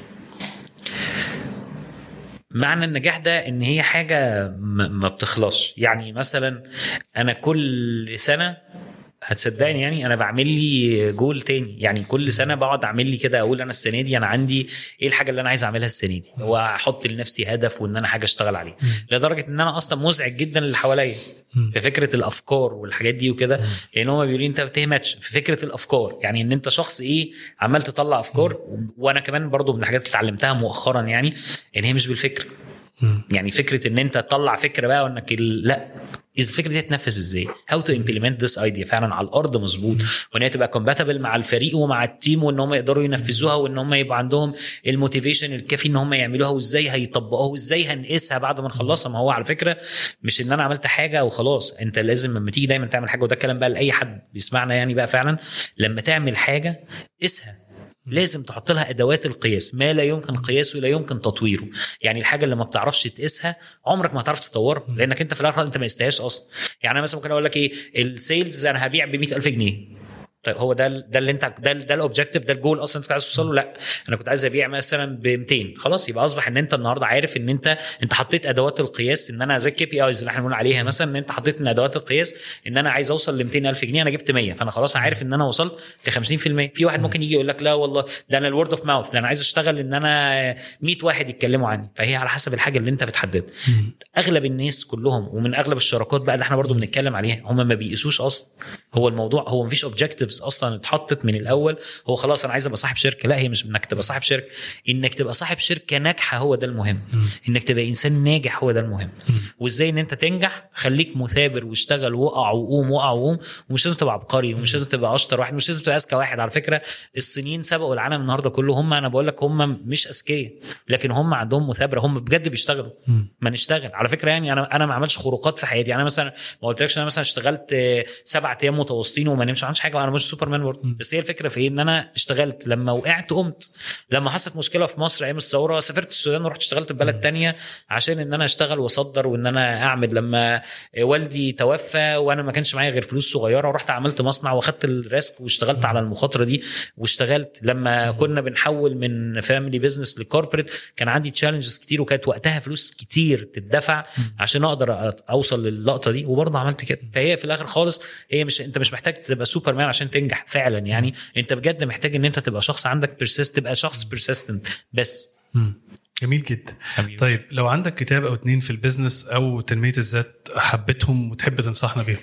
معنى النجاح ده ان هي حاجه ما ما بتخلصش يعني مثلا انا كل سنه هتصدقني يعني انا بعمل لي جول تاني يعني كل سنه بقعد اعمل لي كده اقول انا السنه دي انا عندي ايه الحاجه اللي انا عايز اعملها السنه دي واحط لنفسي هدف وان انا حاجه اشتغل عليها لدرجه ان انا اصلا مزعج جدا للي حواليا في فكره الافكار والحاجات دي وكده لان هم بيقولوا لي انت ما بتهمتش في فكره الافكار يعني ان انت شخص ايه عمال تطلع افكار وانا كمان برضو من الحاجات اللي اتعلمتها مؤخرا يعني ان هي مش بالفكر يعني فكره ان انت تطلع فكره بقى وانك ال- لا إذا الفكره دي تتنفذ ازاي؟ هاو تو امبلمنت ذس ايديا فعلا على الارض مظبوط وان هي تبقى كومباتبل مع الفريق ومع التيم وان هم يقدروا ينفذوها وان هم يبقى عندهم الموتيفيشن الكافي ان هم يعملوها وازاي هيطبقوها وازاي هنقيسها بعد ما نخلصها ما هو على فكره مش ان انا عملت حاجه وخلاص انت لازم لما تيجي دايما تعمل حاجه وده الكلام بقى لاي حد بيسمعنا يعني بقى فعلا لما تعمل حاجه قيسها لازم تحط لها ادوات القياس ما لا يمكن قياسه لا يمكن تطويره يعني الحاجه اللي ما بتعرفش تقيسها عمرك ما هتعرف تطورها لانك انت في الاخر انت ما قستهاش اصلا يعني انا مثلا ممكن اقول لك ايه السيلز انا هبيع ب 100000 جنيه طيب هو ده ال- ده اللي انت ده ال- ده الاوبجيكتيف ده الجول اصلا انت عايز توصله لا انا كنت عايز ابيع مثلا ب 200 خلاص يبقى اصبح ان انت النهارده عارف ان انت انت حطيت ادوات القياس ان انا زي الكي بي ايز اللي احنا بنقول عليها مثلا ان انت حطيت من ادوات القياس ان انا عايز اوصل ل 200000 جنيه انا جبت 100 فانا خلاص عارف ان انا وصلت ل 50% في واحد ممكن يجي يقول لك لا والله ده انا الورد اوف ماوث ده انا عايز اشتغل ان انا 100 واحد يتكلموا عني فهي على حسب الحاجه اللي انت بتحددها اغلب الناس كلهم ومن اغلب الشراكات بقى اللي احنا برضو بنتكلم عليها هم ما بيقيسوش اصلا هو الموضوع هو مفيش اوبجكتيفز اصلا اتحطت من الاول هو خلاص انا عايز ابقى صاحب شركه لا هي مش انك تبقى صاحب شركه انك تبقى صاحب شركه ناجحه هو ده المهم انك تبقى انسان ناجح هو ده المهم وازاي ان انت تنجح خليك مثابر واشتغل وقع وقوم وقع وقوم ومش لازم تبقى عبقري ومش لازم تبقى اشطر واحد مش لازم تبقى اذكى واحد على فكره الصينيين سبقوا العالم النهارده كله هم انا بقول لك هم مش اذكياء لكن هم عندهم مثابره هم بجد بيشتغلوا ما نشتغل على فكره يعني انا انا ما عملتش خروقات في حياتي انا مثلا ما قلتلكش انا مثلا اشتغلت آه، سبعة ايام متواصلين وما نمش ما عملتش حاجه وانا مش سوبرمان برضه بس هي الفكره في ايه ان انا اشتغلت لما وقعت قمت لما حصلت مشكله في مصر ايام الثوره سافرت السودان ورحت اشتغلت في بلد تانية عشان ان انا اشتغل واصدر وان انا اعمل لما والدي توفى وانا ما كانش معايا غير فلوس صغيره ورحت عملت مصنع واخدت الريسك واشتغلت على المخاطره دي واشتغلت لما كنا بنحول من فاميلي بزنس لكوربريت كان عندي تشالنجز كتير وكانت وقتها فلوس كتير تدفع عشان اقدر أ- اوصل للقطه دي وبرضه عملت كده فهي في الاخر خالص هي مش انت مش محتاج تبقى سوبر مان عشان تنجح فعلا يعني انت بجد محتاج ان انت تبقى شخص عندك بيرسيست تبقى شخص بيرسيستنت بس جميل جدا حبيبي. طيب لو عندك كتاب او اتنين في البيزنس او تنميه الذات حبيتهم وتحب تنصحنا بيهم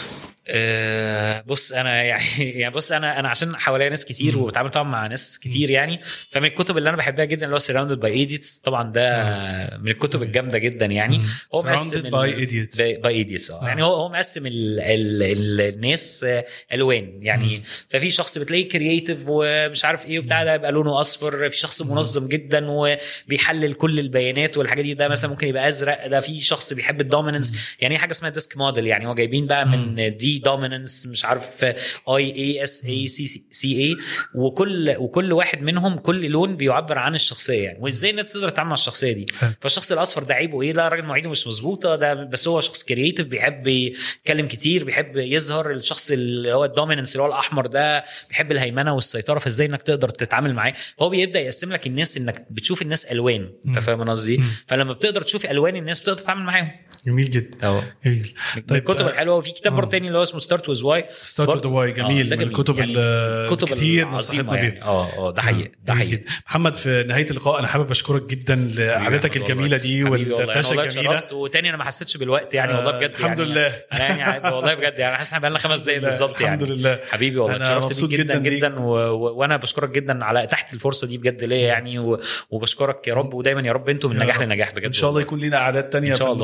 أه بص انا يعني يعني بص انا انا عشان حواليا ناس كتير وبتعامل طبعا مع ناس كتير يعني فمن الكتب اللي انا بحبها جدا اللي هو سراوندد باي ايديتس طبعا ده من الكتب الجامده جدا يعني هو مقسم Surrounded by idiots. باي ايديتس اه يعني هو هو مقسم ال ال ال الناس آه، الوان يعني ففي شخص بتلاقيه كرييتيف ومش عارف ايه وبتاع ده يبقى لونه اصفر في شخص منظم جدا وبيحلل كل البيانات والحاجات دي ده مثلا ممكن يبقى ازرق ده في شخص بيحب الدوميننس يعني حاجه اسمها ديسك موديل يعني هو جايبين بقى من دي دوميننس مش عارف اي اي اس اي سي سي اي وكل وكل واحد منهم كل لون بيعبر عن الشخصيه يعني وازاي انك تقدر تتعامل مع الشخصيه دي حلو. فالشخص الاصفر ده عيبه ايه لا راجل مواعيده مش مظبوطه ده بس هو شخص كرييتيف بيحب يتكلم كتير بيحب يظهر الشخص اللي هو الدوميننس اللي هو الاحمر ده بيحب الهيمنه والسيطره فازاي انك تقدر تتعامل معاه فهو بيبدا يقسم لك الناس انك بتشوف الناس الوان انت فاهم أنا قصدي إيه؟ فلما بتقدر تشوف الوان الناس بتقدر تتعامل معاهم جميل جدا اهو جميل طيب الكتب آه، الحلوه وفي كتاب برضه تاني اللي هو اسمه ستارت ويز واي Start with the Why جميل. من الكتب ال- الكتير العظيمه نصحتنا يعني بيها. اه اه ده حقيقي ده جميل حقيقي جدا. محمد في نهايه اللقاء انا حابب اشكرك جدا لقعدتك حبيبي الجميله دي والله. حبيبي والله. أنا والدردشه والله الجميله اتشرفت وتاني انا ما حسيتش بالوقت يعني والله آه، بجد الحمد يعني لله. انا يعني عاد- والله بجد يعني حاسس ان بقى لنا خمس دقايق لله. بالظبط يعني الحمد لله. حبيبي والله أنا اتشرفت مبسوط بيك جدا جدا جدا, بيك. و... و... وانا بشكرك جدا على تحت الفرصه دي بجد ليا يعني و... وبشكرك يا رب ودايما يا رب انتم من يا نجاح رب. لنجاح بجد ان شاء الله والله. يكون لنا اعداد تانية إن في شاء الله بإذن المستقبل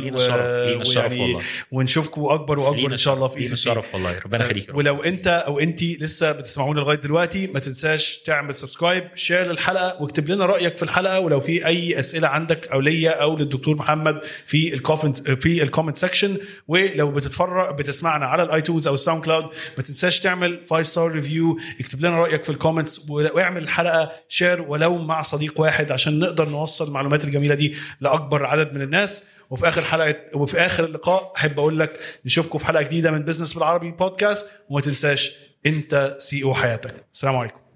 لينا الشرف، لينا الشرف والله. ونشوفكم اكبر واكبر لينا ان شاء الله في لينا اي سي الشرف والله ربنا يخليك يا رب. ولو انت او انت لسه بتسمعونا لغايه دلوقتي ما تنساش تعمل سبسكرايب شير للحلقه واكتب لنا رايك في الحلقه ولو في اي اسئله عندك او ليا او للدكتور محمد في الكومنت في الكومنت سيكشن ولو بتتفرج بتسمعنا على الايتونز او الساوند كلاود ما تنساش تعمل 5 ستار ريفيو اكتب لنا رايك في الكومنتس واعمل الحلقه شير ولو مع صديق واحد عشان نقدر نوصل المعلومات الجميله دي لاكبر عدد من الناس وفي اخر حلقه وفي اخر اللقاء احب اقول لك نشوفكم في حلقه جديده من بزنس بالعربي بودكاست وما تنساش انت سي او حياتك السلام عليكم